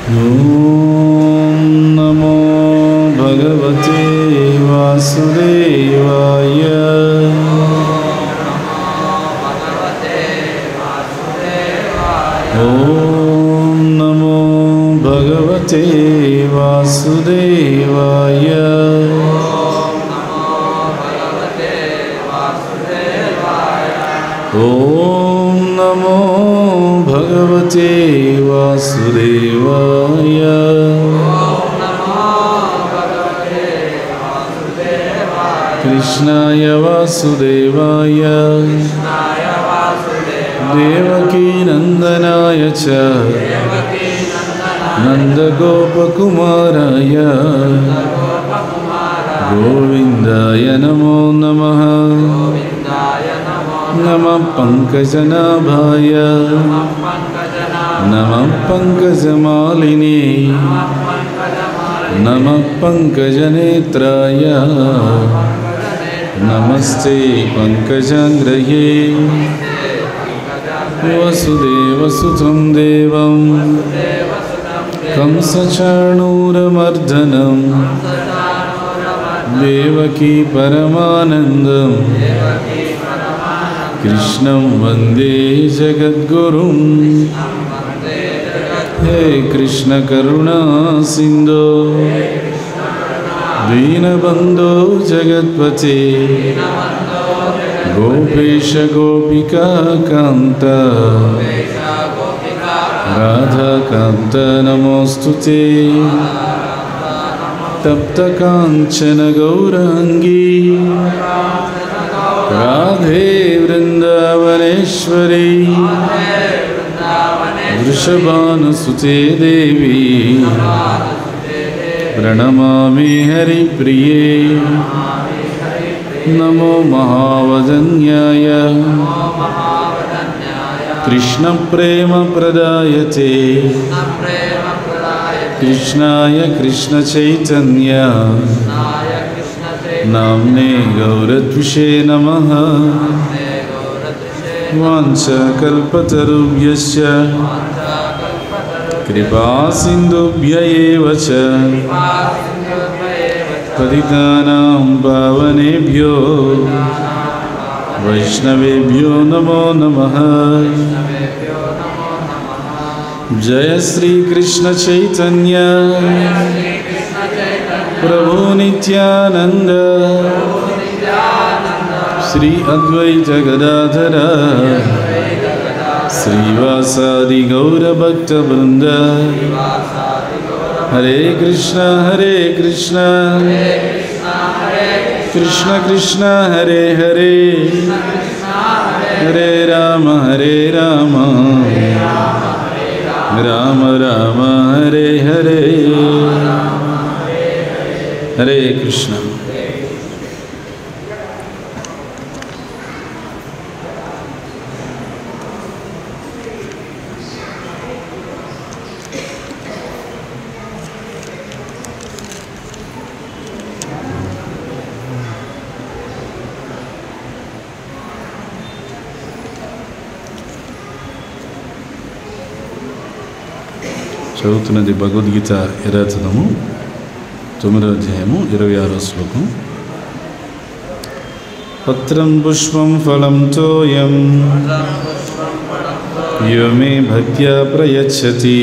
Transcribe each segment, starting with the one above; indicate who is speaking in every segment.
Speaker 1: ॐ नमो भगवते वासुदेवाय ॐ नमो भगवते वासुदेवाय ॐ नमो भगवते वासुदेवाय कृष्णाय वासुदेवाय देवकीनन्दनाय च नन्दगोपकुमाराय गोविन्दाय नमो नमः नमः पङ्कजनाभाय नमः पङ्कजमालिने नमः पङ्कजनेत्राय नमस्ते पङ्कजाङ्ग्रये वसुदेवसुतं देवं कंसचाणूरमर्दनं देवकी परमानन्दम् कृष्णं वन्दे जगद्गुरुं हे कृष्णकरुणा सिन्धो दीनबन्धो जगत्पते गोपेश गोपिकान्त राधाकान्त नमोऽस्तु ते तप्तकाञ्चन गौराङ्गी राधे वृन्दावनेश्वरी वृषभानुसुते देवी प्रणमामि हरिप्रिये नमो महावदन्याय कृष्णप्रेमप्रदायते कृष्णाय कृष्णचैतन्य नाम्ने गौरद्विषे नमः वाञ्छकल्पतरुभ्यश्च कृपासिन्धुभ्य एव च पतितानां पावनेभ्यो वैष्णवेभ्यो नमो नमः जय श्रीकृष्णचैतन्य प्रभु नित्यानन्द श्री अद्वैत गदाधर श्रीवासादि गौरभक्तवृन्द हरे कृष्ण हरे कृष्ण कृष्ण कृष्ण हरे हरे हरे राम हरे राम राम राम हरे हरे हरे कृष्ण చదువుతున్నది భగవద్గీత యథాతనము తొమ్మిదో అధ్యాయము ఇరవై ఆరో శ్లోకం పత్రం పుష్పం ఫలం తోయం యో మే భక్త్యా ప్రయచ్చతి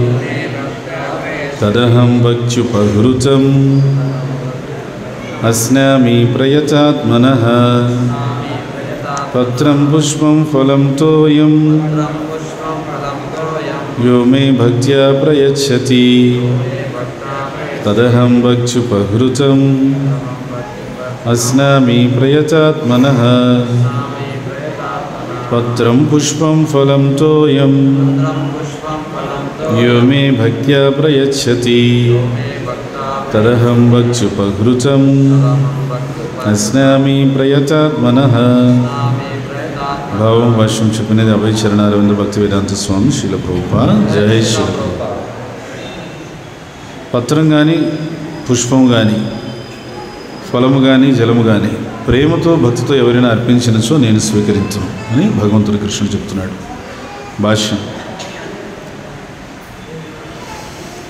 Speaker 1: తదహం భక్త్యుపహృతం అస్నామి ప్రయతాత్మన పత్రం పుష్పం ఫలం తోయం यो मे भक्त्या प्रयच्छति तदहं भक्षुपहृतम् अस्नामि प्रयतात्मनः पत्रं पुष्पं फलं तोयं यो मे भक्त्या प्रयच्छति तदहं भक्षुपहृतम् अस्नामि प्रयतात्मनः భావం భాష్యం చెప్పినది అభయ చరణారవింద్ర భక్తి వేదాంత స్వామి శీల ప్రభుపా జయ శీల ప్రభుపా పత్రం కానీ పుష్పం కానీ ఫలము కానీ జలము కానీ ప్రేమతో భక్తితో ఎవరైనా అర్పించినచో నేను స్వీకరించను అని భగవంతుడు కృష్ణుడు చెప్తున్నాడు భాష్యం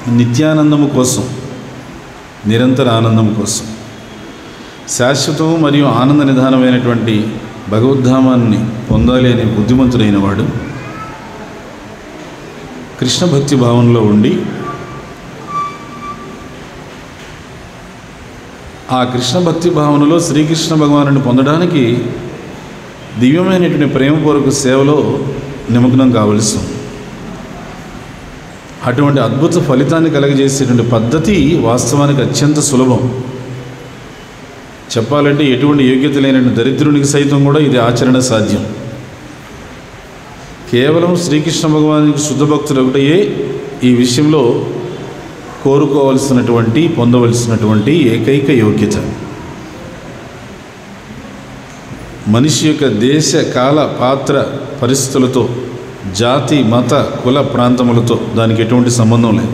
Speaker 1: నిత్యానందము కోసం నిరంతర ఆనందం కోసం శాశ్వతం మరియు ఆనంద నిధానమైనటువంటి భగవద్ధామాన్ని పొందాలి అనే బుద్ధిమంతుడైన వాడు కృష్ణ భక్తి భావంలో ఉండి ఆ కృష్ణ భక్తి భావనలో శ్రీకృష్ణ భగవానుని పొందడానికి దివ్యమైనటువంటి ప్రేమపూర్వక సేవలో నిమగ్నం కావలసి ఉంది అటువంటి అద్భుత ఫలితాన్ని కలగజేసేటువంటి పద్ధతి వాస్తవానికి అత్యంత సులభం చెప్పాలంటే ఎటువంటి యోగ్యత లేనటువంటి దరిద్రునికి సైతం కూడా ఇది ఆచరణ సాధ్యం కేవలం శ్రీకృష్ణ భగవానికి శుద్ధ భక్తులు ఒకటయే ఈ విషయంలో కోరుకోవలసినటువంటి పొందవలసినటువంటి ఏకైక యోగ్యత మనిషి యొక్క దేశ కాల పాత్ర పరిస్థితులతో జాతి మత కుల ప్రాంతములతో దానికి ఎటువంటి సంబంధం లేదు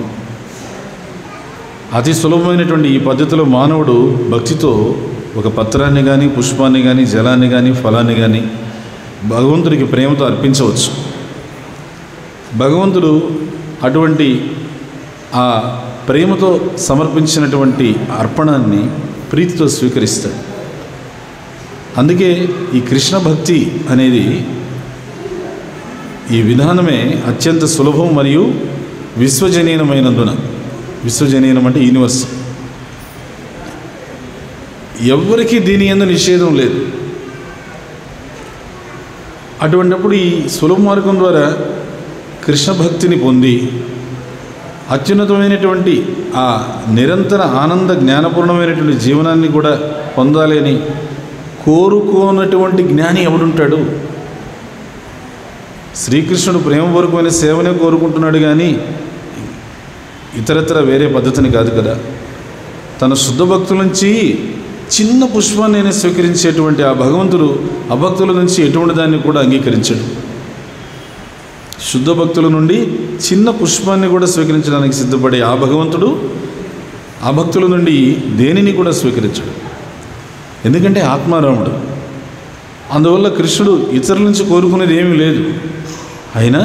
Speaker 1: అతి సులభమైనటువంటి ఈ పద్ధతిలో మానవుడు భక్తితో ఒక పత్రాన్ని కానీ పుష్పాన్ని కానీ జలాన్ని కానీ ఫలాన్ని కానీ భగవంతుడికి ప్రేమతో అర్పించవచ్చు భగవంతుడు అటువంటి ఆ ప్రేమతో సమర్పించినటువంటి అర్పణాన్ని ప్రీతితో స్వీకరిస్తాడు అందుకే ఈ కృష్ణ భక్తి అనేది ఈ విధానమే అత్యంత సులభం మరియు విశ్వజనీయమైనందున విశ్వజనీయం అంటే యూనివర్స్ ఎవ్వరికీ దీని ఎందు నిషేధం లేదు అటువంటిప్పుడు ఈ సులభ మార్గం ద్వారా కృష్ణ భక్తిని పొంది అత్యున్నతమైనటువంటి ఆ నిరంతర ఆనంద జ్ఞానపూర్ణమైనటువంటి జీవనాన్ని కూడా పొందాలి అని కోరుకోనటువంటి జ్ఞాని ఎవడుంటాడు శ్రీకృష్ణుడు ప్రేమపూర్వకమైన సేవనే కోరుకుంటున్నాడు కానీ ఇతరత్ర వేరే పద్ధతిని కాదు కదా తన శుద్ధ భక్తుల నుంచి చిన్న పుష్పాన్ని అయినా స్వీకరించేటువంటి ఆ భగవంతుడు అభక్తుల నుంచి ఎటువంటి దాన్ని కూడా అంగీకరించడు శుద్ధ భక్తుల నుండి చిన్న పుష్పాన్ని కూడా స్వీకరించడానికి సిద్ధపడే ఆ భగవంతుడు ఆ భక్తుల నుండి దేనిని కూడా స్వీకరించడు ఎందుకంటే ఆత్మారాముడు అందువల్ల కృష్ణుడు ఇతరుల నుంచి కోరుకునేది ఏమీ లేదు అయినా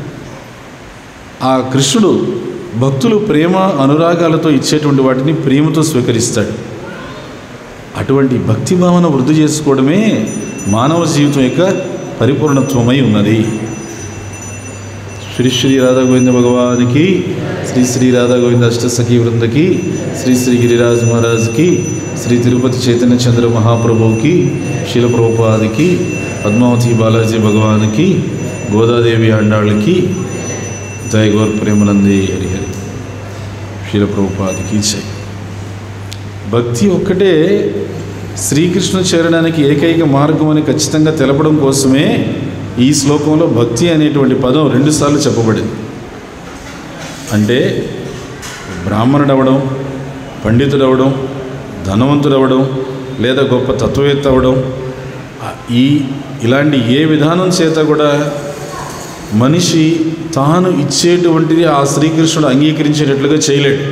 Speaker 1: ఆ కృష్ణుడు భక్తులు ప్రేమ అనురాగాలతో ఇచ్చేటువంటి వాటిని ప్రేమతో స్వీకరిస్తాడు అటువంటి భక్తి భావన వృద్ధి చేసుకోవడమే మానవ జీవితం యొక్క పరిపూర్ణత్వమై ఉన్నది శ్రీ శ్రీ రాధా గోవింద భగవానికి శ్రీ శ్రీ రాధా గోవింద అష్టసఖీ వృందకి శ్రీ శ్రీ గిరిరాజ్ మహారాజ్కి శ్రీ తిరుపతి చైతన్య చంద్ర మహాప్రభువుకి శీల ప్రభుపాదికి పద్మావతి బాలాజీ భగవానికి గోదాదేవి అండాళ్ళకి జయగోర్ ప్రేమలంది హరిహరి శీల ప్రభుపాదికి జై భక్తి ఒక్కటే శ్రీకృష్ణ చేరడానికి ఏకైక మార్గం అని ఖచ్చితంగా తెలపడం కోసమే ఈ శ్లోకంలో భక్తి అనేటువంటి పదం రెండుసార్లు చెప్పబడింది అంటే బ్రాహ్మణుడవడం పండితుడవడం ధనవంతుడవడం లేదా గొప్ప తత్వవేత్త అవ్వడం ఈ ఇలాంటి ఏ విధానం చేత కూడా మనిషి తాను ఇచ్చేటువంటిది ఆ శ్రీకృష్ణుడు అంగీకరించేటట్లుగా చేయలేడు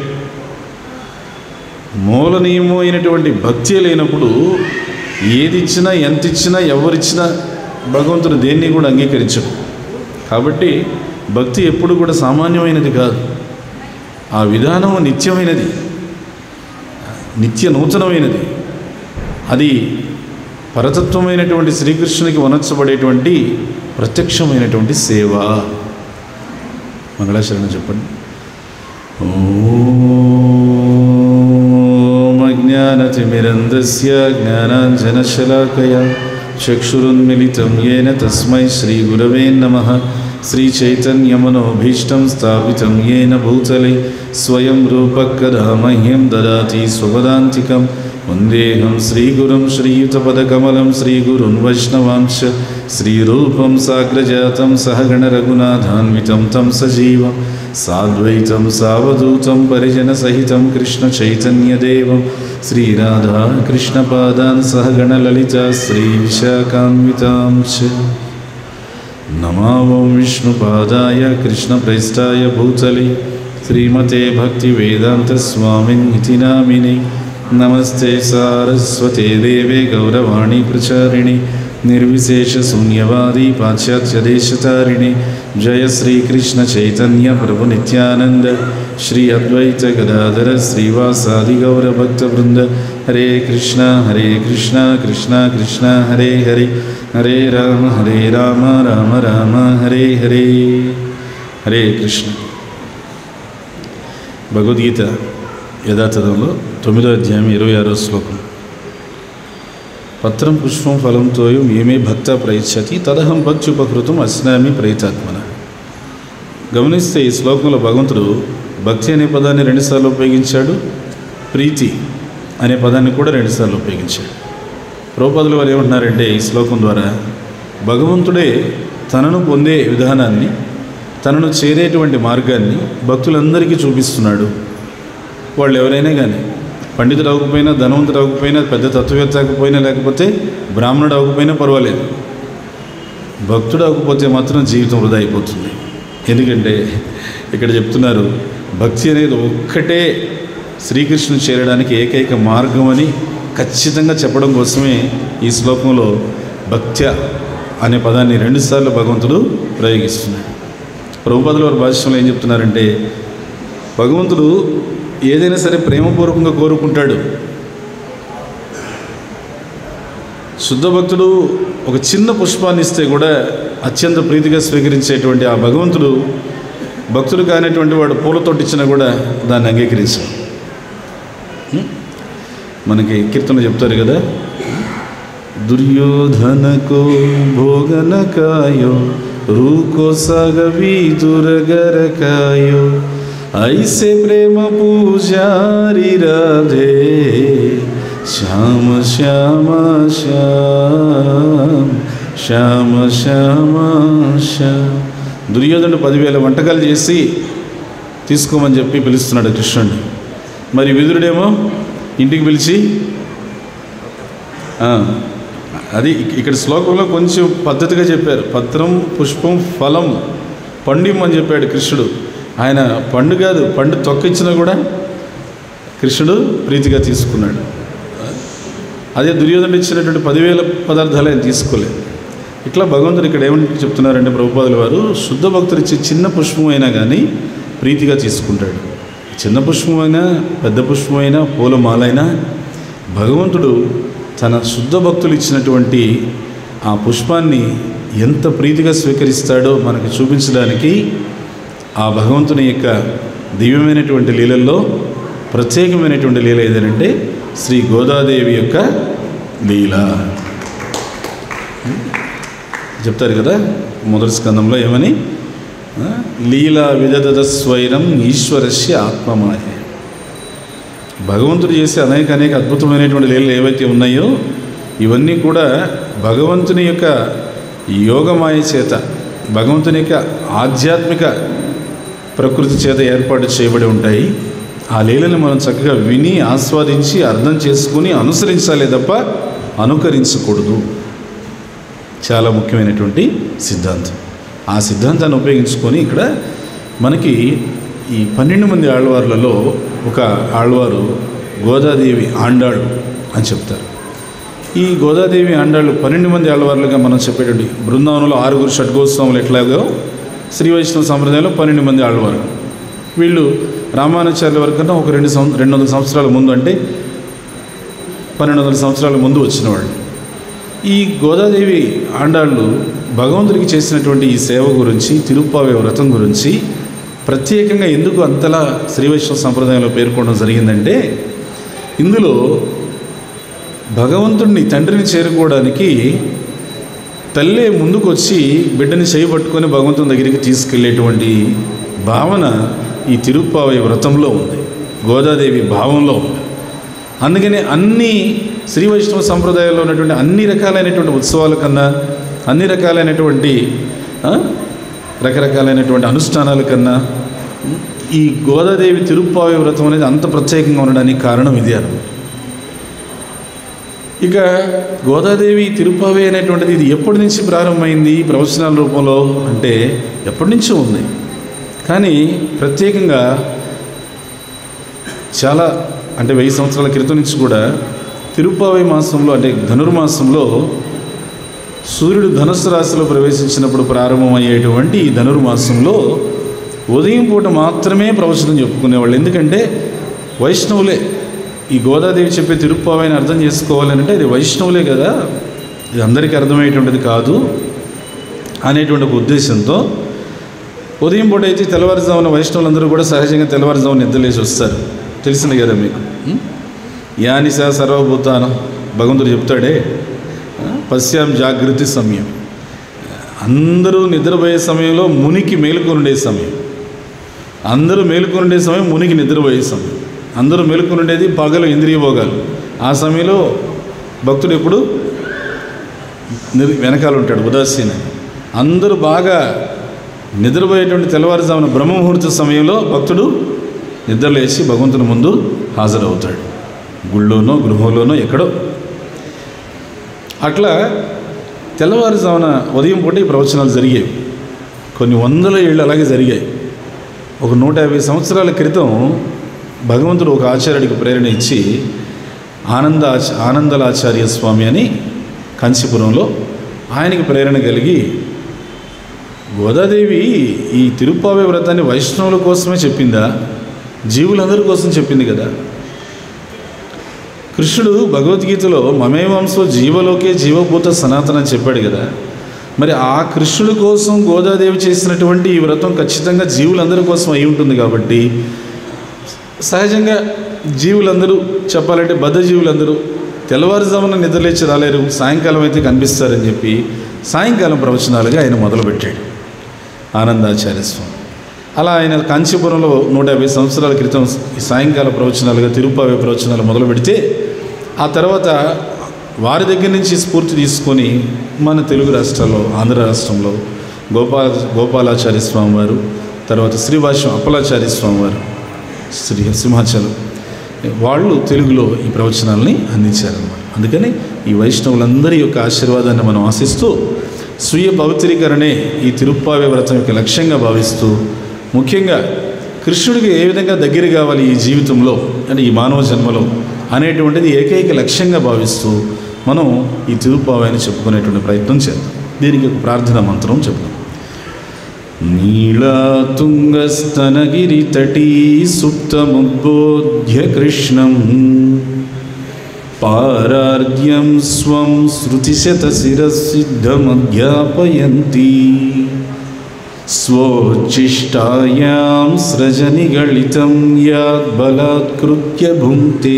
Speaker 1: మూల నియమం అయినటువంటి భక్తి లేనప్పుడు ఏది ఇచ్చినా ఎంత ఇచ్చినా ఎవరిచ్చినా భగవంతుడు దేన్ని కూడా అంగీకరించడు కాబట్టి భక్తి ఎప్పుడు కూడా సామాన్యమైనది కాదు ఆ విధానం నిత్యమైనది నిత్య నూతనమైనది అది పరతత్వమైనటువంటి శ్రీకృష్ణునికి వనర్చబడేటువంటి ప్రత్యక్షమైనటువంటి సేవ మంగళాశరణం చెప్పండి ఓం అజ్ఞానతిమిరంధస్య జ్ఞానాంజనశలాకయా చక్షురున్మిలితం ఏన తస్మై శ్రీగురవే నమః శ్రీచైతన్యమనోభీష్టం స్థాపితం ఏన భూతలే స్వయం రూపకదా మహ్యం దదాతి స్వపదాంతికం వందేహం శ్రీగురుం శ్రీయుతపదకమలం శ్రీగురున్ వైష్ణవాంశ శ్రీరూపం సాగ్రజాతం సహగణ రఘునాథాన్వితం తం సజీవం సాద్వైతం సావధూతం పరిజనసహితం కృష్ణ చైతన్యదేవం శ్రీరాధా కృష్ణపాదాన్ సహగణ లలిత శ్రీ విశాఖాన్వితాం చ నమావం విష్ణుపాదాయ కృష్ణప్రేష్టాయ భూతలే శ్రీమతే భక్తివేదాంతస్వామిన్ ఇతి నామిని నమస్తే సారస్వతే దేవే గౌరవాణి ప్రచారిణి నిర్విశేష శూన్యవాది పాశ్చాత్యదేశతారిణి జయ శ్రీకృష్ణ చైతన్య ప్రభు నిత్యానంద శ్రీ అద్వైత గదాధర శ్రీవాసాది గౌర భక్త బృంద హరే కృష్ణ హరే కృష్ణ కృష్ణ కృష్ణ హరే హరే హరే రామ హరే రామ రామ రామ హరే హరే హరే కృష్ణ భగవద్గీత యథాతథంలో తొమ్మిదో అధ్యాయం ఇరవై ఆరో శ్లోకం పత్రం పుష్పం ఫలంతో ఏమే భక్త ప్రయచ్చతి తదహం భక్త్యుపకృతం అస్నామి ప్రయతాత్మన గమనిస్తే ఈ శ్లోకంలో భగవంతుడు భక్తి అనే పదాన్ని రెండుసార్లు ఉపయోగించాడు ప్రీతి అనే పదాన్ని కూడా రెండుసార్లు ఉపయోగించాడు ప్రభుపదులు వారు ఏమంటున్నారంటే ఈ శ్లోకం ద్వారా భగవంతుడే తనను పొందే విధానాన్ని తనను చేరేటువంటి మార్గాన్ని భక్తులందరికీ చూపిస్తున్నాడు వాళ్ళు ఎవరైనా కానీ పండితుడు అవ్వకపోయినా ధనవంతుడు అవ్వకపోయినా పెద్ద తత్వవేత్త అవ్వకపోయినా లేకపోతే బ్రాహ్మణుడు అవ్వకపోయినా పర్వాలేదు భక్తుడు అవ్వకపోతే మాత్రం జీవితం వృధా అయిపోతుంది ఎందుకంటే ఇక్కడ చెప్తున్నారు భక్తి అనేది ఒక్కటే శ్రీకృష్ణుని చేరడానికి ఏకైక మార్గం అని ఖచ్చితంగా చెప్పడం కోసమే ఈ శ్లోకంలో భక్త్య అనే పదాన్ని రెండుసార్లు భగవంతుడు ప్రయోగిస్తున్నాడు ప్రభుపదుల వారి భాష్యంలో ఏం చెప్తున్నారంటే భగవంతుడు ఏదైనా సరే ప్రేమపూర్వకంగా కోరుకుంటాడు శుద్ధ భక్తుడు ఒక చిన్న పుష్పాన్ని ఇస్తే కూడా అత్యంత ప్రీతిగా స్వీకరించేటువంటి ఆ భగవంతుడు భక్తుడు కానిటువంటి వాడు పూలతోటి ఇచ్చినా కూడా దాన్ని అంగీకరించాడు హ్మ్? మనకి కీర్తన చెప్తారు కదా దుర్యోధనకో భోగనకాయో రూకో సగవి దురగరకాయో ఐసే ప్రేమ పూజారి రాధే శ్యామ శ్యామ శ్యామ శ్యామ శ్యామ శ్యామ దుర్యోధనుడు పదివేల వంటకాలు చేసి తీసుకోమని చెప్పి పిలుస్తున్నాడు కృష్ణుడిని మరి విదురుడేమో ఇంటికి పిలిచి ఆ, అది ఇక్- ఇక్కడ శ్లోకంలో కొంచెం పద్ధతిగా చెప్పారు పత్రం పుష్పం ఫలం పండు ఇమ్మని చెప్పాడు కృష్ణుడు ఆయన పండు కాదు పండు తొక్కిచ్చినా కూడా కృష్ణుడు ప్రీతిగా తీసుకున్నాడు అదే దుర్యోధనుడు ఇచ్చినటువంటి పదివేల పదార్థాలు ఆయన తీసుకోలేదు ఇట్లా భగవంతుడు ఇక్కడ ఏమని చెప్తున్నారంటే ప్రభుపాదుల వారు శుద్ధ భక్తులు ఇచ్చే చిన్న పుష్పం అయినా కానీ ప్రీతిగా తీసుకుంటాడు చిన్న పుష్పమైనా పెద్ద పుష్పమైనా పూలమాలైనా భగవంతుడు తన శుద్ధ భక్తులు ఇచ్చినటువంటి ఆ పుష్పాన్ని ఎంత ప్రీతిగా స్వీకరిస్తాడో మనకు చూపించడానికి ఆ భగవంతుని యొక్క దివ్యమైనటువంటి లీలల్లో ప్రత్యేకమైనటువంటి లీల ఏదంటే శ్రీ గోదాదేవి యొక్క లీల చెప్తారు కదా మొదటి స్కందంలో ఏమని ఆ, లీలా విదద స్వైరం ఈశ్వరస్య ఆత్మమాయ భగవంతుడు చేసే అనేక అనేక అద్భుతమైనటువంటి లీలలు ఏవైతే ఉన్నాయో ఇవన్నీ కూడా భగవంతుని యొక్క యోగమాయ చేత భగవంతుని యొక్క ఆధ్యాత్మిక ప్రకృతి చేత ఏర్పాటు చేయబడి ఉంటాయి ఆ లీలని మనం చక్కగా విని ఆస్వాదించి అర్థం చేసుకుని అనుసరించాలే తప్ప అనుకరించకూడదు చాలా ముఖ్యమైనటువంటి సిద్ధాంతం ఆ సిద్ధాంతాన్ని ఉపయోగించుకొని ఇక్కడ మనకి ఈ పన్నెండు మంది ఆళ్వార్లలో ఒక ఆళ్వారు గోదాదేవి ఆండాళ్ళు అని చెప్తారు ఈ గోదాదేవి ఆండాళ్ళు పన్నెండు మంది ఆళ్వార్లుగా మనం చెప్పేటువంటి బృందావనంలో ఆరుగురు షడ్గోత్సవములు ఎట్లాగో శ్రీ వైష్ణవ సంప్రదాయంలో పన్నెండు మంది ఆళ్వారు వీళ్ళు రామానుచార్యుల వరకు కన్నా ఒక రెండు సం రెండు వందల సంవత్సరాల ముందు అంటే పన్నెండు వందల సంవత్సరాల ముందు వచ్చిన వాళ్ళు ఈ గోదాదేవి ఆండాళ్ళు భగవంతుడికి చేసినటువంటి ఈ సేవ గురించి తిరుప్పావే వ్రతం గురించి ప్రత్యేకంగా ఎందుకు అంతలా శ్రీ వైష్ణవ సంప్రదాయంలో పేర్కొనడం జరిగిందంటే ఇందులో భగవంతుడిని తండ్రిని చేరుకోవడానికి తల్లే ముందుకు వచ్చి బిడ్డని చేయబట్టుకొని భగవంతుని దగ్గరికి తీసుకెళ్ళేటువంటి భావన ఈ తిరుప్పావై వ్రతంలో ఉంది గోదాదేవి భావంలో ఉంది అందుకని అన్ని శ్రీ వైష్ణవ సంప్రదాయాల్లో ఉన్నటువంటి అన్ని రకాలైనటువంటి ఉత్సవాల కన్నా అన్ని రకాలైనటువంటి ఆ, రకరకాలైనటువంటి అనుష్ఠానాల కన్నా ఈ గోదాదేవి తిరుప్పావి వ్రతం అనేది అంత ప్రత్యేకంగా ఉండడానికి కారణం ఇదే అన్నమాట ఇక గోదాదేవి తిరుపావి అనేటువంటిది ఇది ఎప్పటి నుంచి ప్రారంభమైంది ప్రవచనాల రూపంలో అంటే ఎప్పటి నుంచో ఉంది కానీ ప్రత్యేకంగా చాలా అంటే వెయ్యి సంవత్సరాల క్రితం నుంచి కూడా తిరుపావి మాసంలో అంటే ధనుర్మాసంలో సూర్యుడు ధనుస్సు రాశిలో ప్రవేశించినప్పుడు ప్రారంభమయ్యేటువంటి ఈ ధనుర్మాసంలో ఉదయం పూట మాత్రమే ప్రవచనం చెప్పుకునేవాళ్ళు ఎందుకంటే వైష్ణవులే ఈ గోదాదేవి చెప్పే తిరుప్పావైన అర్థం చేసుకోవాలంటే ఇది వైష్ణవులే కదా ఇది అందరికీ అర్థమయ్యేటువంటిది కాదు అనేటువంటి ఒక ఉద్దేశంతో ఉదయం పూట అయితే తెల్లవారుజామున వైష్ణవులందరూ కూడా సహజంగా తెల్లవారుజామున నిద్రలేసి వస్తారు తెలిసింది కదా మీకు ఉం? యానిస సర్వభూతానం భగవంతుడు చెప్తాడే ఆ, పశ్యాం జాగృతి సమయం అందరూ నిద్రపోయే సమయంలో మునికి మేలుకొనుండే సమయం అందరూ మేలుకొనుండే సమయం మునికి నిద్రపోయే సమయం అందరూ మేలుకొనుండేది పగలు ఇంద్రియ భోగాలు ఆ సమయంలో భక్తుడు ఎప్పుడు నిర్- వెనకాల ఉంటాడు ఉదాసీన అందరూ బాగా నిద్రపోయేటువంటి తెల్లవారుజామున బ్రహ్మముహూర్త సమయంలో భక్తుడు నిద్రలేసి భగవంతుని ముందు హాజరవుతాడు గుళ్ళోనో గృహంలోనో ఎక్కడో అట్లా తెల్లవారుజామున ఉదయం పూట ఈ ప్రవచనాలు జరిగాయి కొన్ని వందల ఏళ్ళు అలాగే జరిగాయి ఒక నూట యాభై సంవత్సరాల క్రితం భగవంతుడు ఒక ఆచార్యుడికి ప్రేరణ ఇచ్చి ఆనంద ఆచ- ఆనందలాచార్య స్వామి అని కాంచీపురంలో ఆయనకి ప్రేరణ కలిగి గోదాదేవి ఈ తిరుప్పావే వ్రతాన్ని వైష్ణవుల కోసమే చెప్పిందా జీవులందరి కోసం చెప్పింది కదా కృష్ణుడు భగవద్గీతలో మమే వంశో జీవలోకే జీవభూత సనాతన అని చెప్పాడు కదా మరి ఆ కృష్ణుడి కోసం గోదాదేవి చేసినటువంటి ఈ వ్రతం ఖచ్చితంగా జీవులందరి కోసం అయి ఉంటుంది కాబట్టి సహజంగా జీవులందరూ చెప్పాలంటే బద్ధ జీవులందరూ తెల్లవారుజామున నిద్రలేచి రాలేరు సాయంకాలం అయితే కనిపిస్తారని చెప్పి సాయంకాలం ప్రవచనాలుగా ఆయన మొదలుపెట్టాడు ఆనందాచార్య స్వామి అలా ఆయన కాంచీపురంలో నూట యాభై సంవత్సరాల క్రితం ఈ సాయంకాల ప్రవచనాలుగా తిరుపావే ప్రవచనాలు మొదలు పెడితే ఆ తర్వాత వారి దగ్గర నుంచి స్ఫూర్తి తీసుకొని మన తెలుగు రాష్ట్రాల్లో ఆంధ్ర రాష్ట్రంలో గోపాల గోపాలాచార్య స్వామి వారు తర్వాత శ్రీభాష్యం అప్పలాచార్య స్వామి వారు శ్రీ సింహాచలం వాళ్ళు తెలుగులో ఈ ప్రవచనాలని అందించారన్నమాట అందుకని ఈ వైష్ణవులందరి యొక్క ఆశీర్వాదాన్ని మనం ఆశిస్తూ స్వీయ పవిత్రీకరణే ఈ తిరుప్పావే వ్రతం యొక్క లక్ష్యంగా భావిస్తూ ముఖ్యంగా కృష్ణుడికి ఏ విధంగా దగ్గర కావాలి ఈ జీవితంలో అంటే ఈ మానవ జన్మలో అనేటువంటిది ఏకైక లక్ష్యంగా భావిస్తూ మనం ఈ తిరుప్పావని చెప్పుకునేటువంటి ప్రయత్నం చేద్దాం దీనికి ఒక ప్రార్థన మంత్రం చెప్తాం नीलातुङ्गस्तनगिरितटी सुप्तमुद्बोध्य कृष्णं पारार्ध्यं स्वं श्रुतिशतशिरसिद्धमध्यापयन्ती स्वोच्छिष्टायां सृजनिगलितं याद्बलात्कृत्य भुङ्क्ते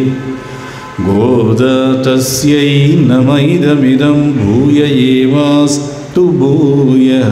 Speaker 1: गोदा तस्यै नम इदमिदं भूय एवास्तु भूयः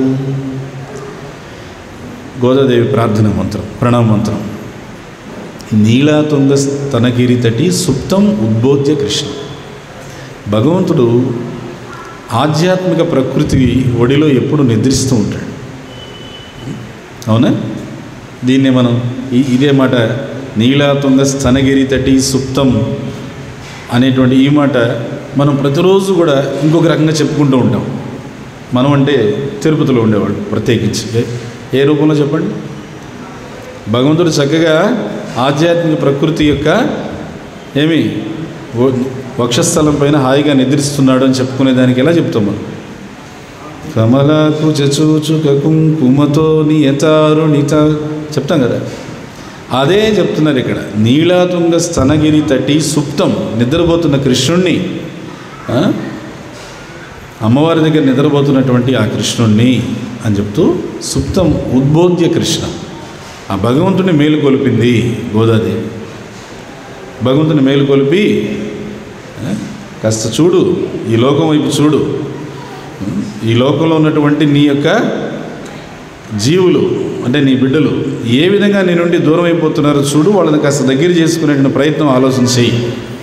Speaker 1: గోదాదేవి ప్రార్థన మంత్రం ప్రణామ మంత్రం నీలాతుంగ స్తనగిరి తటి సుప్తం ఉద్బోధ్య కృష్ణ భగవంతుడు ఆధ్యాత్మిక ప్రకృతి ఒడిలో ఎప్పుడు నిద్రిస్తూ ఉంటాడు అవునా దీన్నే మనం ఈ ఇదే మాట నీలాతుంగ స్తనగిరి తటి సుప్తం అనేటువంటి ఈ మాట మనం ప్రతిరోజు కూడా ఇంకొక రకంగా చెప్పుకుంటూ ఉంటాం మనం అంటే తిరుపతిలో ఉండేవాడు ప్రత్యేకించి ఏ- ఏ రూపంలో చెప్పండి భగవంతుడు చక్కగా ఆధ్యాత్మిక ప్రకృతి యొక్క ఏమి వ- వక్షస్థలం పైన హాయిగా నిద్రిస్తున్నాడు అని చెప్పుకునే దానికి ఎలా చెప్తాం మనం కమలాకు చచూచుక కుంకుమతో నియతారుణిత చెప్తాం కదా అదే చెప్తున్నారు ఇక్కడ నీలాతుంగ స్తనగిరి తట్టి సుప్తం నిద్రపోతున్న కృష్ణుణ్ణి ఆ? అమ్మవారి దగ్గర నిద్రపోతున్నటువంటి ఆ కృష్ణుణ్ణి అని చెప్తూ సుప్తం ఉద్బోధ్య కృష్ణ ఆ భగవంతుని మేలుకొలిపింది గోదాదేవి భగవంతుని మేలుకొలిపి ఆ, కాస్త చూడు ఈ లోకం వైపు చూడు ఈ లోకంలో ఉన్నటువంటి నీ యొక్క జీవులు అంటే నీ బిడ్డలు ఏ విధంగా నీ నుండి దూరం అయిపోతున్నారో చూడు వాళ్ళని కాస్త దగ్గర చేసుకునేటువంటి ప్రయత్నం ఆలోచన చెయ్యి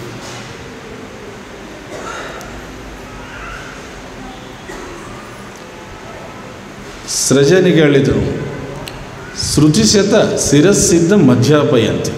Speaker 1: సృజనిగళితం శృతిశత శిరసిద్ధ మధ్యాపయంతి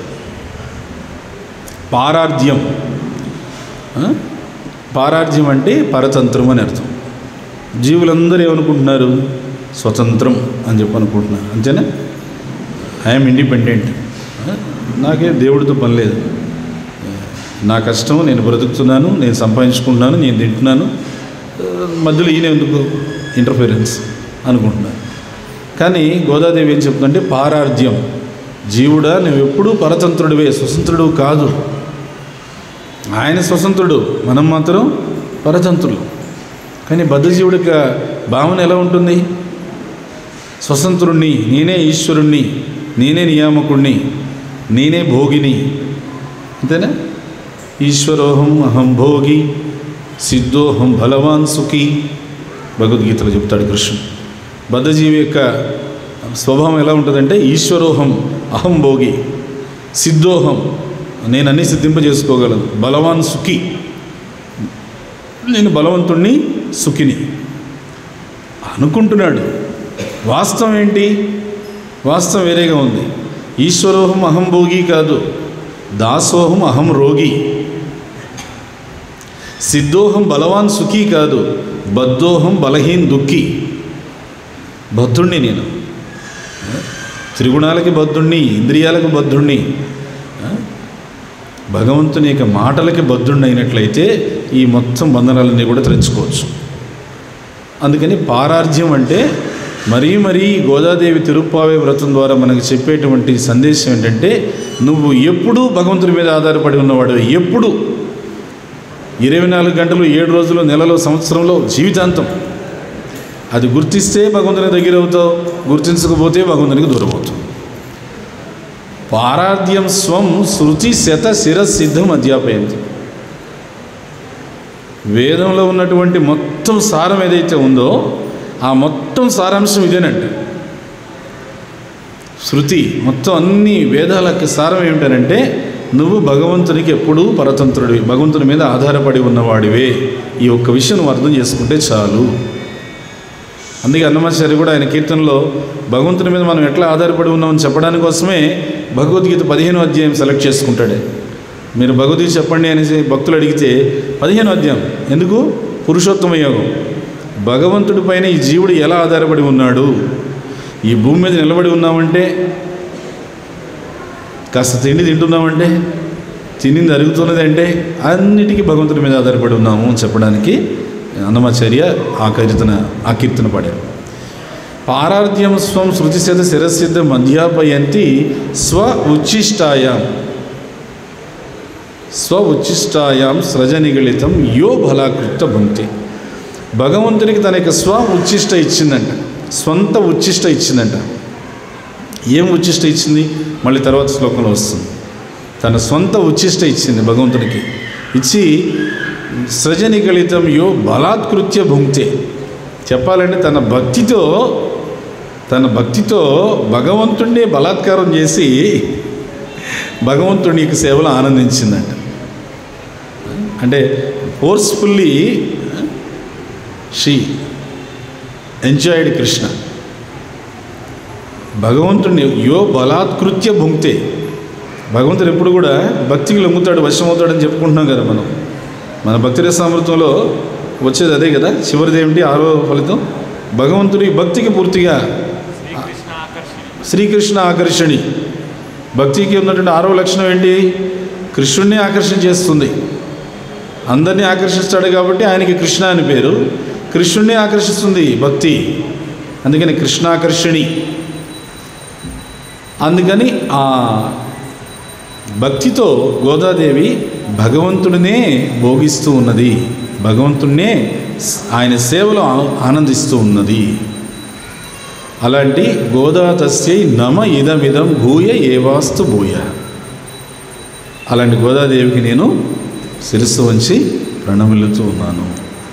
Speaker 1: పారార్థ్యం ఆ? పారార్థ్యం అంటే పరతంత్రం అని అర్థం జీవులందరూ ఏమనుకుంటున్నారు స్వతంత్రం అని చెప్పి అనుకుంటున్నారు అంతేనా ఐఎమ్ ఇండిపెండెంట్ నాకే దేవుడితో పని లేదు నా కష్టం నేను బ్రతుకుతున్నాను నేను సంపాదించుకుంటున్నాను నేను తింటున్నాను ఆ, మధ్యలో ఈయన ఎందుకు ఇంటర్ఫీరెన్స్ అనుకుంటున్నాను కానీ గోదాదేవి ఏం చెప్తుందంటే పారార్థ్యం జీవుడా నువ్వు ఎప్పుడూ పరతంత్రుడివే స్వతంత్రుడు కాదు ఆయన స్వతంత్రుడు మనం మాత్రం పరతంత్రులు కానీ బద్ధజీవుడి యొక్క భావన ఎలా ఉంటుంది స్వతంత్రుణ్ణి నేనే ఈశ్వరుణ్ణి నేనే నియామకుణ్ణి నేనే భోగిని అంతేనా ఈశ్వరోహం అహం భోగి సిద్ధోహం బలవాన్ సుఖి భగవద్గీతలో చెప్తాడు కృష్ణుడు బద్ధజీవి యొక్క స్వభావం ఎలా ఉంటుందంటే ఈశ్వరోహం అహం భోగి సిద్ధోహం నేను అన్ని సిద్ధింపజేసుకోగలను బలవాన్ సుఖి నేను బలవంతుణ్ణి సుఖిని అనుకుంటున్నాడు వాస్తవం ఏంటి వాస్తవం వేరేగా ఉంది ఈశ్వరోహం అహం భోగి కాదు దాసోహం అహం రోగి సిద్ధోహం బలవాన్ సుఖీ కాదు బద్ధోహం బలహీన్ దుఃఖి బద్ధుణ్ణి నేను త్రిగుణాలకి బద్ధుణ్ణి ఇంద్రియాలకు బద్ధుణ్ణి ఆ? భగవంతుని యొక్క మాటలకి బద్ధుణ్ణి అయినట్లయితే ఈ మొత్తం బంధనాలన్నీ కూడా తెరుచుకోవచ్చు అందుకని పారార్జ్యం అంటే మరీ మరీ గోదాదేవి తిరుప్పావే వ్రతం ద్వారా మనకు చెప్పేటువంటి సందేశం ఏంటంటే నువ్వు ఎప్పుడూ భగవంతుని మీద ఆధారపడి ఉన్నవాడు ఎప్పుడు ఇరవై నాలుగు గంటలు ఏడు రోజులు నెలలో సంవత్సరంలో జీవితాంతం అది గుర్తిస్తే భగవంతుని దగ్గర అవుతావు గుర్తించకపోతే భగవంతునికి దూరం అవుతావు పారాధ్యం స్వం శృతి శత శిరసిద్ధం అధ్యాపయంతి వేదంలో ఉన్నటువంటి మొత్తం సారం ఏదైతే ఉందో ఆ మొత్తం సారాంశం ఇదేనంట శృతి మొత్తం అన్ని వేదాలకి సారం ఏమిటనంటే నువ్వు భగవంతునికి ఎప్పుడూ పరతంత్రుడివి భగవంతుని మీద ఆధారపడి ఉన్నవాడివే ఈ ఒక్క విషయం నువ్వు అర్థం చేసుకుంటే చాలు అందుకే అన్నమాచార్య కూడా ఆయన కీర్తనలో భగవంతుని మీద మనం ఎట్లా ఆధారపడి ఉన్నామని చెప్పడానికి కోసమే భగవద్గీత పదిహేను అధ్యాయం సెలెక్ట్ చేసుకుంటాడే మీరు భగవద్గీత చెప్పండి అనేసి భక్తులు అడిగితే పదిహేను అధ్యాయం ఎందుకు పురుషోత్తమ యోగం భగవంతుడి పైన ఈ జీవుడు ఎలా ఆధారపడి ఉన్నాడు ఈ భూమి మీద నిలబడి ఉన్నామంటే కాస్త తిండి తింటున్నామంటే తినింది అరుగుతున్నది అంటే అన్నిటికీ భగవంతుడి మీద ఆధారపడి ఉన్నాము అని చెప్పడానికి అన్నమాచార్య ఆ కీర్తన ఆ కీర్తన పాడారు పారార్థ్యం స్వం శృతిశత శిరసిద్ధ మధ్యాపయంతి స్వ ఉచ్ఛిష్టాయాం స్వ ఉచ్ఛిష్టాయాం సృజనిగళితం యో బలాకృత భుంక్తి భగవంతునికి తన యొక్క స్వ ఉచ్ఛిష్ట ఇచ్చిందంట స్వంత ఉచ్ఛిష్ట ఇచ్చిందంట ఏం ఉచ్ఛిష్ట ఇచ్చింది మళ్ళీ తర్వాత శ్లోకంలో వస్తుంది తన సొంత ఉచ్ఛిష్ట ఇచ్చింది భగవంతునికి ఇచ్చి సృజనిగళితం యో బలాత్కృత్య భుంక్తే చెప్పాలంటే తన భక్తితో తన భక్తితో భగవంతుడిని బలాత్కారం చేసి భగవంతుడి యొక్క సేవలో ఆనందించిందంట అంటే ఫోర్స్ఫుల్లీ షీ ఎంజాయిడ్ కృష్ణ భగవంతుడిని యో బలాత్కృత్య భుంక్తే భగవంతుడు ఎప్పుడు కూడా భక్తికి లొంగుతాడు వశమవుతాడని చెప్పుకుంటున్నాం కదా మనం మన భక్తి రసామృతంలో వచ్చేది అదే కదా చివరిది ఏమిటి ఆరో ఫలితం భగవంతుడి భక్తికి పూర్తిగా
Speaker 2: శ్రీకృష్ణ ఆకర్షణ
Speaker 1: శ్రీకృష్ణ ఆకర్షణి భక్తికి ఉన్నటువంటి ఆరో లక్షణం ఏంటి కృష్ణుడిని ఆకర్షణ చేస్తుంది అందరినీ ఆకర్షిస్తాడు కాబట్టి ఆయనకి కృష్ణ అని పేరు కృష్ణుడిని ఆకర్షిస్తుంది భక్తి అందుకని కృష్ణాకర్షణి అందుకని ఆ భక్తితో గోదాదేవి భగవంతుడినే భోగిస్తూ ఉన్నది భగవంతుడినే ఆయన సేవలో ఆ- ఆనందిస్తూ ఉన్నది అలాంటి గోదాతస్యై నమ ఇదమిదం భూయ ఏవాస్తు భూయ అలాంటి గోదాదేవికి నేను శిరస్సు వంచి ప్రణమిల్లుతూ ఉన్నాను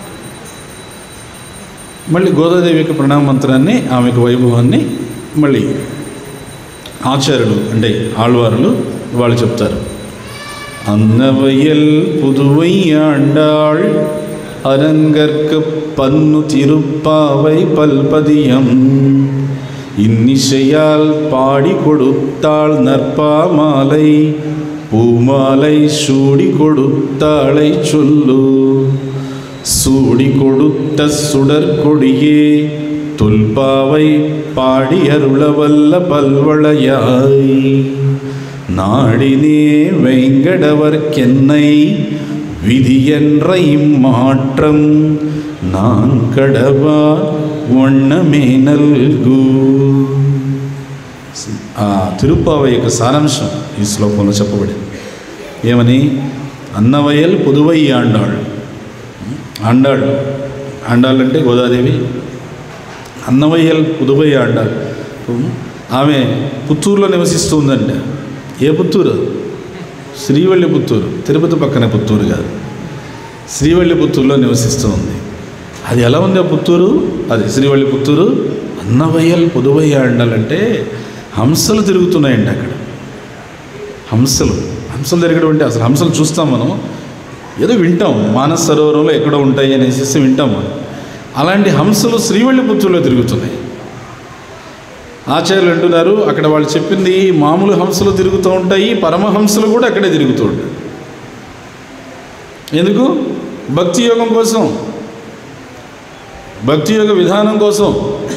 Speaker 1: మళ్ళీ గోదాదేవి యొక్క ప్రణామ మంత్రాన్ని ఆమె యొక్క వైభవాన్ని మళ్ళీ ఆచార్యులు అంటే ఆళ్వారులు వాళ్ళు చెప్తారు அன்னவையல் புதுவையாண்டாள் அரங்கற்கு பன்னு திருப்பாவை பல்பதியம் இன்னிசையால் பாடி கொடுத்தாள் நற்பாமாலை பூமாலை சூடி கொடுத்தாளை சொல்லு சூடி கொடுத்த சுடற்கொடியே தொல்பாவை பாடி அருளவல்ல பல்வளையாய் நாடினே வெங்கடவர்க்கென்னை விதி என்ற இம்மாற்றம் நான் கடவா వಣ್ಣమే నల్గు ఆ తిరుప్పావ యొక్క సారాంశం ఈ శ్లోకంలో చెప్పబడింది ఏమని అన్నవయల్ పుదువై ఆండాళ్ళు ఆండాళ్ళు ఆండాళ్ళు అంటే గోదాదేవి అన్నవయ్యల్ పుదువై ఆండాళ్ళు ఆమె పుత్తూరులో నివసిస్తూ ఉందంట ఏ పుత్తూరు శ్రీవల్లి పుత్తూరు తిరుపతి పక్కన పుత్తూరు కాదు శ్రీవల్లి పుత్తూరులో నివసిస్తూ ఉంది అది ఎలా ఉంది ఆ పుత్తూరు అది శ్రీవల్లి పుత్తూరు అన్నవయ్యల్ పుదువయ్య అండాలంటే హంసలు తిరుగుతున్నాయండి అక్కడ హంసలు హంసలు తిరగడం అంటే అసలు హంసలు చూస్తాం మనం ఏదో వింటాం మానస సరోవరంలో ఎక్కడో ఉంటాయి అనేసి వింటాం మనం అలాంటి హంసలు శ్రీవల్లి పుత్తూరులో తిరుగుతున్నాయి ఆచార్యులు అంటున్నారు అక్కడ వాళ్ళు చెప్పింది మామూలు హంసలు తిరుగుతూ ఉంటాయి పరమహంసలు కూడా అక్కడే తిరుగుతూ ఉంటాయి ఎందుకు భక్తి యోగం కోసం భక్తి యోగ విధానం కోసం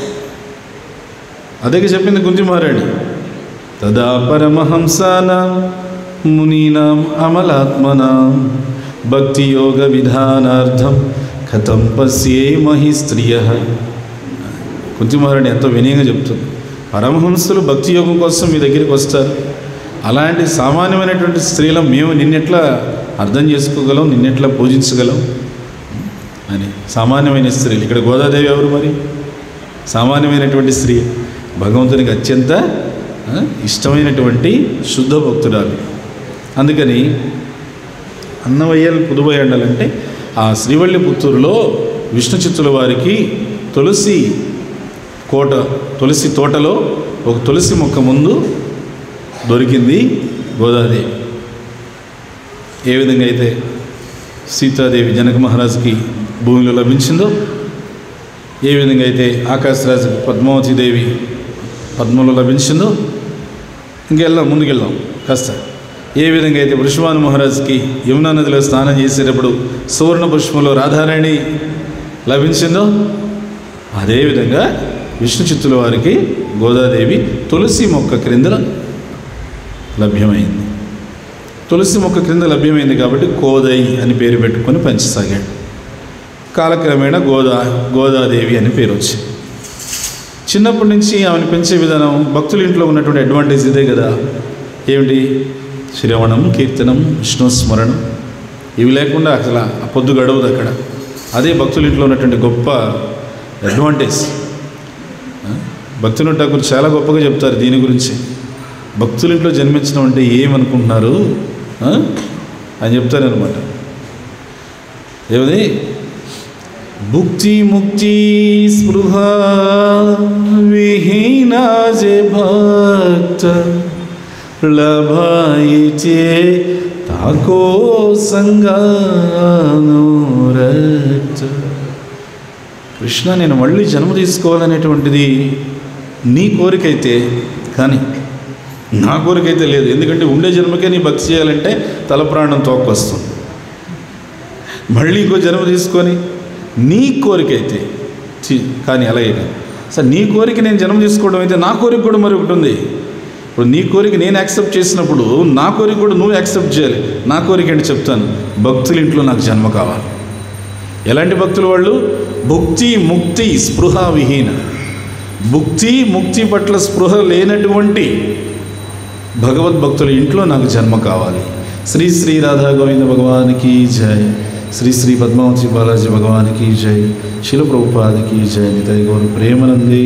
Speaker 1: అదే చెప్పింది కుంతిమారాణి తదా పరమహంసానాం మునీనాం అమలాత్మనాం భక్తి యోగ విధానార్థం కథం పశ్యే మహి స్త్రియ కుంతిమారాణి ఎంతో వినయంగా చెప్తుంది పరమహంసలు భక్తి యోగం కోసం మీ దగ్గరికి వస్తారు అలాంటి సామాన్యమైనటువంటి స్త్రీలం మేము నిన్నెట్లా అర్థం చేసుకోగలం నిన్నెట్లా పూజించగలం అని సామాన్యమైన స్త్రీలు ఇక్కడ గోదాదేవి ఎవరు మరి సామాన్యమైనటువంటి స్త్రీ భగవంతునికి అత్యంత ఆ, ఇష్టమైనటువంటి శుద్ధ భక్తురాలు అందుకని అన్నవయ్యలు పుదువై అండాలంటే ఆ శ్రీవల్లి పుత్తూరులో విష్ణు చిత్తుల వారికి తులసి కోట తులసి తోటలో ఒక తులసి మొక్క ముందు దొరికింది గోదాదేవి ఏ విధంగా అయితే సీతాదేవి జనక మహారాజుకి భూమిలో లభించిందో ఏ విధంగా అయితే ఆకాశరాజుకి పద్మావతి దేవి పద్మంలో లభించిందో ఇంకెళ్దాం ముందుకెళ్దాం కాస్త ఏ విధంగా అయితే వృషభాను మహారాజుకి యమునా నదిలో స్నానం చేసేటప్పుడు సువర్ణ పుష్పంలో రాధారాణి లభించిందో అదేవిధంగా విష్ణు చిత్తుల వారికి గోదాదేవి తులసి మొక్క క్రింద లభ్యమైంది తులసి మొక్క క్రింద లభ్యమైంది కాబట్టి కోదై అని పేరు పెట్టుకొని పెంచసాగాడు కాలక్రమేణా గోదా గోదాదేవి అని పేరు వచ్చింది చిన్నప్పటి నుంచి ఆమెను పెంచే విధానం భక్తుల ఇంట్లో ఉన్నటువంటి అడ్వాంటేజ్ ఇదే కదా ఏమిటి శ్రవణం కీర్తనం విష్ణు స్మరణం ఇవి లేకుండా అసలు ఆ పొద్దు గడవదు అక్కడ అదే భక్తుల ఇంట్లో ఉన్నటువంటి గొప్ప అడ్వాంటేజ్ భక్తుల ఠాకూర్ చాలా గొప్పగా చెప్తారు దీని గురించి భక్తుల ఇంట్లో జన్మించడం అంటే ఏమనుకుంటున్నారు ఆ? అని చెప్తారనమాట ఏమది భుక్తి ముక్తి స్పృహ విహీనా జే భక్త లభాయిచే తాకో సంగానురచ కృష్ణ నేను మళ్ళీ జన్మ తీసుకోవాలనేటువంటిది నీ కోరికైతే కానీ నా కోరికైతే లేదు ఎందుకంటే ఉండే జన్మకే నీ భక్తి చేయాలంటే తల ప్రాణం తోక్కొస్తుంది మళ్ళీ ఇంకో జన్మ తీసుకొని నీ కోరిక అయితే చి- కానీ అలాగే కాదు సార్ నీ కోరిక నేను జన్మ తీసుకోవడం అయితే నా కోరిక కూడా మరి ఒకటి ఉంది ఇప్పుడు నీ కోరిక నేను యాక్సెప్ట్ చేసినప్పుడు నా కోరిక కూడా నువ్వు యాక్సెప్ట్ చేయాలి నా కోరిక ఏంటి చెప్తాను భక్తుల ఇంట్లో నాకు జన్మ కావాలి ఎలాంటి భక్తులు వాళ్ళు భుక్తి ముక్తి స్పృహ విహీన భుక్తి ముక్తి పట్ల స్పృహ లేనటువంటి భగవద్భక్తుల ఇంట్లో నాకు జన్మ కావాలి శ్రీ శ్రీ రాధా గోవింద భగవానికి జై శ్రీ శ్రీ పద్మావతి బాలాజీ భగవానికి జై శిల ప్రభుపాదికి జై నితయ గౌరు ప్రేమనంది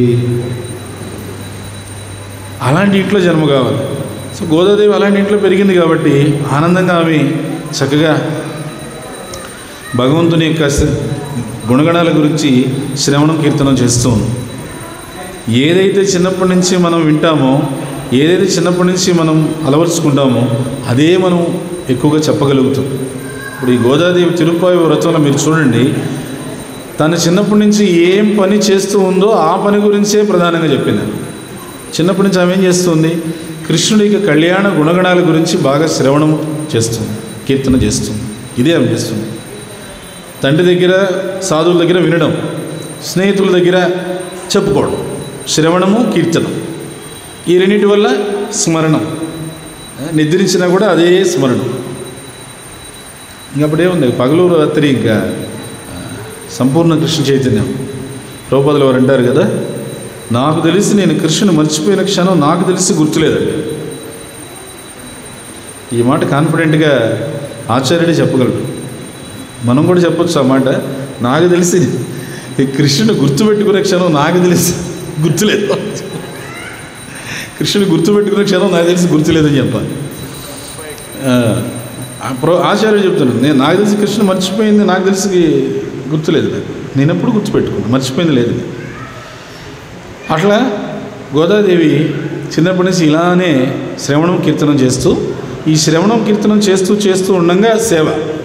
Speaker 1: అలాంటి ఇంట్లో జన్మ కావాలి సో గోదాదేవి అలాంటి ఇంట్లో పెరిగింది కాబట్టి ఆనందంగా ఆమె చక్కగా భగవంతుని యొక్క స- గుణగణాల గురించి శ్రవణం కీర్తనం చేస్తూ ఉంది ఏదైతే చిన్నప్పటి నుంచి మనం వింటామో ఏదైతే చిన్నప్పటి నుంచి మనం అలవరుచుకుంటామో అదే మనం ఎక్కువగా చెప్పగలుగుతాం ఇప్పుడు ఈ గోదాదేవి తిరుపాయి వ్రతంలో మీరు చూడండి తను చిన్నప్పటి నుంచి ఏం పని చేస్తూ ఉందో ఆ పని గురించే ప్రధానంగా చెప్పింది చిన్నప్పటి నుంచి ఆమె ఏం చేస్తుంది కృష్ణుడి యొక్క కళ్యాణ గుణగణాల గురించి బాగా శ్రవణం చేస్తుంది కీర్తన చేస్తుంది ఇదే ఆమె చేస్తుంది తండ్రి దగ్గర సాధువుల దగ్గర వినడం స్నేహితుల దగ్గర చెప్పుకోవడం శ్రవణము కీర్తనం ఈ రెండింటి వల్ల స్మరణం నిద్రించినా కూడా అదే స్మరణం ఇంకప్పుడు ఏముంది పగలు రాత్రి ఇంకా ఆ, సంపూర్ణ కృష్ణ చైతన్యం రూపదులు వారు అంటారు కదా నాకు తెలిసి నేను కృష్ణుని మర్చిపోయిన క్షణం నాకు తెలిసి గుర్తులేదండి ఈ మాట కాన్ఫిడెంట్గా ఆచార్యుడే చెప్పగలడు మనం కూడా చెప్పొచ్చు ఆ మాట నాకు తెలిసి ఈ కృష్ణుని గుర్తుపెట్టుకునే క్షణం నాకు తెలిసి గుర్తులేదు కృష్ణుని గుర్తుపెట్టుకునే క్షణం నాకు తెలిసి గుర్తులేదని చెప్పాలి ఆ, ఆ ప్రో ఆచార్యుడు చెప్తున్నాను నేను నాకు తెలిసి కృష్ణ మర్చిపోయింది నాకు తెలిసి గుర్తులేదు నాకు నేను ఎప్పుడు గుర్తుపెట్టుకున్నాను మర్చిపోయింది లేదు అట్లా గోదాదేవి చిన్నప్పటి నుంచి ఇలానే శ్రవణం కీర్తనం చేస్తూ ఈ శ్రవణం కీర్తనం చేస్తూ చేస్తూ ఉండగా సేవ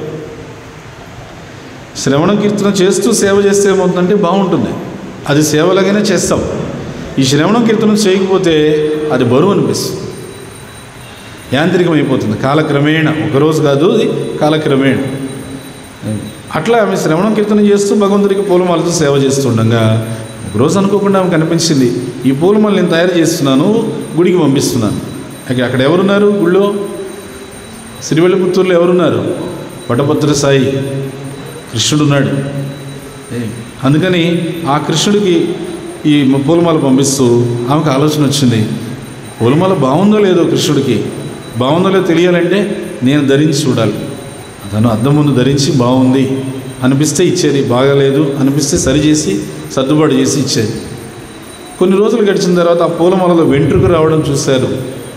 Speaker 1: శ్రవణం కీర్తనం చేస్తూ సేవ చేస్తే ఏమవుతుందంటే బాగుంటుంది అది సేవలాగానే చేస్తాం ఈ శ్రవణం కీర్తనం చేయకపోతే అది బరువు అనిపిస్తుంది యాంత్రికం అయిపోతుంది కాలక్రమేణ ఒకరోజు కాదు ఇది కాలక్రమేణ అట్లా ఆమె శ్రవణం కీర్తనం చేస్తూ భగవంతుడికి పూలమాలతో సేవ చేస్తుండగా ఒకరోజు అనుకోకుండా ఆమె కనిపించింది ఈ పూలమాల నేను తయారు చేస్తున్నాను గుడికి పంపిస్తున్నాను అక్కడ అక్కడ ఎవరున్నారు గుళ్ళో శ్రీవెల్లిపుత్తూరులో ఎవరున్నారు పటభద్ర సాయి కృష్ణుడు ఉన్నాడు ఏ, అందుకని ఆ కృష్ణుడికి ఈ పూలమాల పంపిస్తూ ఆమెకు ఆలోచన వచ్చింది పూలమాల బాగుందో లేదో కృష్ణుడికి బాగుందో లేదో తెలియాలంటే నేను ధరించి చూడాలి తను అద్దం ముందు ధరించి బాగుంది అనిపిస్తే ఇచ్చేది బాగాలేదు అనిపిస్తే సరిచేసి సర్దుబాటు చేసి ఇచ్చేది కొన్ని రోజులు గడిచిన తర్వాత ఆ పూలమాలలో వెంట్రుకు రావడం చూశారు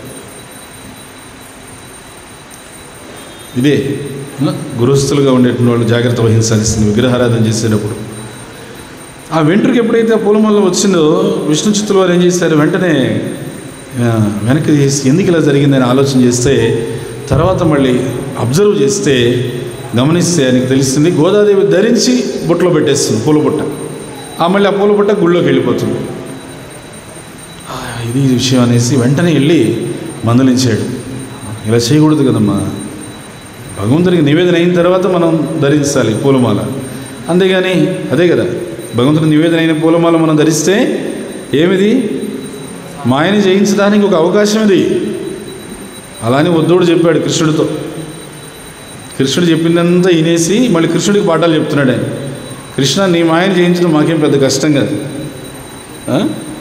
Speaker 1: ఇదే ఆ, గృహస్థులుగా ఉండేటువంటి వాళ్ళు జాగ్రత్త వహించాల్సింది విగ్రహారాధన చేసేటప్పుడు ఆ వెంట్రుకు ఎప్పుడైతే ఆ పూలమాలలో వచ్చిందో విష్ణు చిత్తుల వారు ఏం చేశారు వెంటనే ఆ, వెనక్కి తీసి ఎందుకు ఇలా జరిగిందని ఆలోచన చేస్తే తర్వాత మళ్ళీ అబ్జర్వ్ చేస్తే గమనిస్తే ఆయనకు తెలిసింది గోదాదేవి ధరించి బుట్టలో పెట్టేస్తుంది పూల బుట్ట ఆ మళ్ళీ ఆ పూల బుట్ట గుళ్ళోకి వెళ్ళిపోతుంది ఆ, ఇది ఈ విషయం అనేసి వెంటనే వెళ్ళి మందలించాడు ఇలా చేయకూడదు కదమ్మా భగవంతుడికి నివేదన అయిన తర్వాత మనం ధరించాలి పూలమాల అంతేగాని అదే కదా భగవంతుడికి నివేదన అయిన పూలమాల మనం ధరిస్తే ఏమిది మాయని జయించడానికి ఒక అవకాశం ఇది అలానే ఉద్ధవుడు చెప్పాడు కృష్ణుడితో కృష్ణుడు చెప్పిందంతా వినేసి మళ్ళీ కృష్ణుడికి పాఠాలు చెప్తున్నాడు ఆయన కృష్ణ నీ మాయని జయించడం మాకేం పెద్ద కష్టం కాదు ఆ?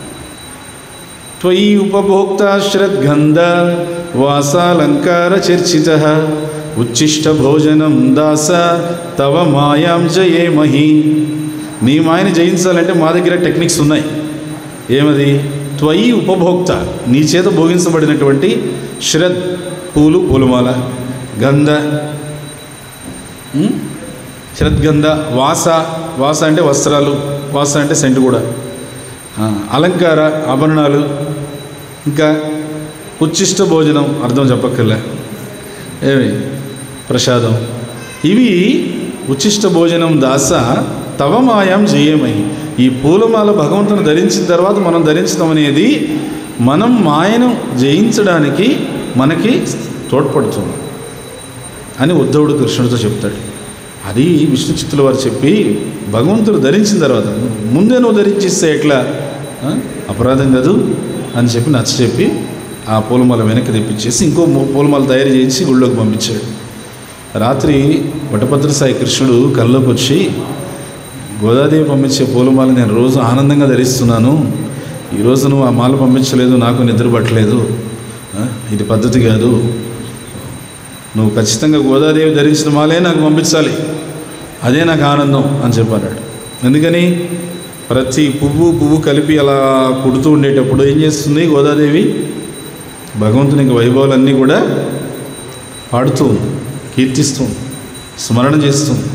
Speaker 1: త్వయి ఉపభోక్త శ్రద్గంధ వాసాలంకార చర్చిత ఉచ్ఛిష్ట భోజనం దాస తవ మాయాం జయేమహి నీ మాయని జయించాలంటే మా దగ్గర టెక్నిక్స్ ఉన్నాయి ఏమది త్వయి ఉపభోక్త నీ చేత భోగించబడినటువంటి శ్రద్ పూలు పూలమాల గంధ ఉం? శ్రద్గంధ వాస వాస అంటే వస్త్రాలు వాస అంటే సెంటు కూడా ఆ, అలంకార ఆభరణాలు ఇంకా ఉచ్చిష్ట భోజనం అర్థం చెప్పక్కర్లే ఏమి ప్రసాదం ఇవి ఉచ్చిష్ట భోజనం దాస తవ మాయం జయమై ఈ పూలమాల భగవంతుని ధరించిన తర్వాత మనం ధరించడం అనేది మనం మాయను జయించడానికి మనకి తోడ్పడుతుంది అని ఉద్ధవుడు కృష్ణుడితో చెప్తాడు అది విష్ణు చిత్తుల వారు చెప్పి భగవంతుడు ధరించిన తర్వాత ముందే నువ్వు ధరించిస్తే ఎట్లా ఆ? అపరాధం కాదు అని చెప్పి నచ్చ చెప్పి ఆ పూలమాల వెనక్కి తెప్పించేసి ఇంకో మూ- పూలమాల తయారు చేసి గుళ్ళోకి పంపించాడు రాత్రి వటభద్ర సాయి కృష్ణుడు కల్లోకి వచ్చి గోదాదేవి పంపించే పూలమాల నేను రోజు ఆనందంగా ధరిస్తున్నాను ఈరోజు నువ్వు ఆ మాల పంపించలేదు నాకు నిద్ర పట్టలేదు ఆ? ఇది పద్ధతి కాదు నువ్వు ఖచ్చితంగా గోదాదేవి ధరించిన మాలే నాకు పంపించాలి అదే నాకు ఆనందం అని చెప్పాడు ఎందుకని ప్రతి పువ్వు పువ్వు కలిపి అలా కుడుతూ ఉండేటప్పుడు ఏం చేస్తుంది గోదాదేవి భగవంతుని యొక్క వైభవాలన్నీ కూడా పాడుతూ ఉంది కీర్తిస్తూ ఉంది స్మరణ చేస్తుంది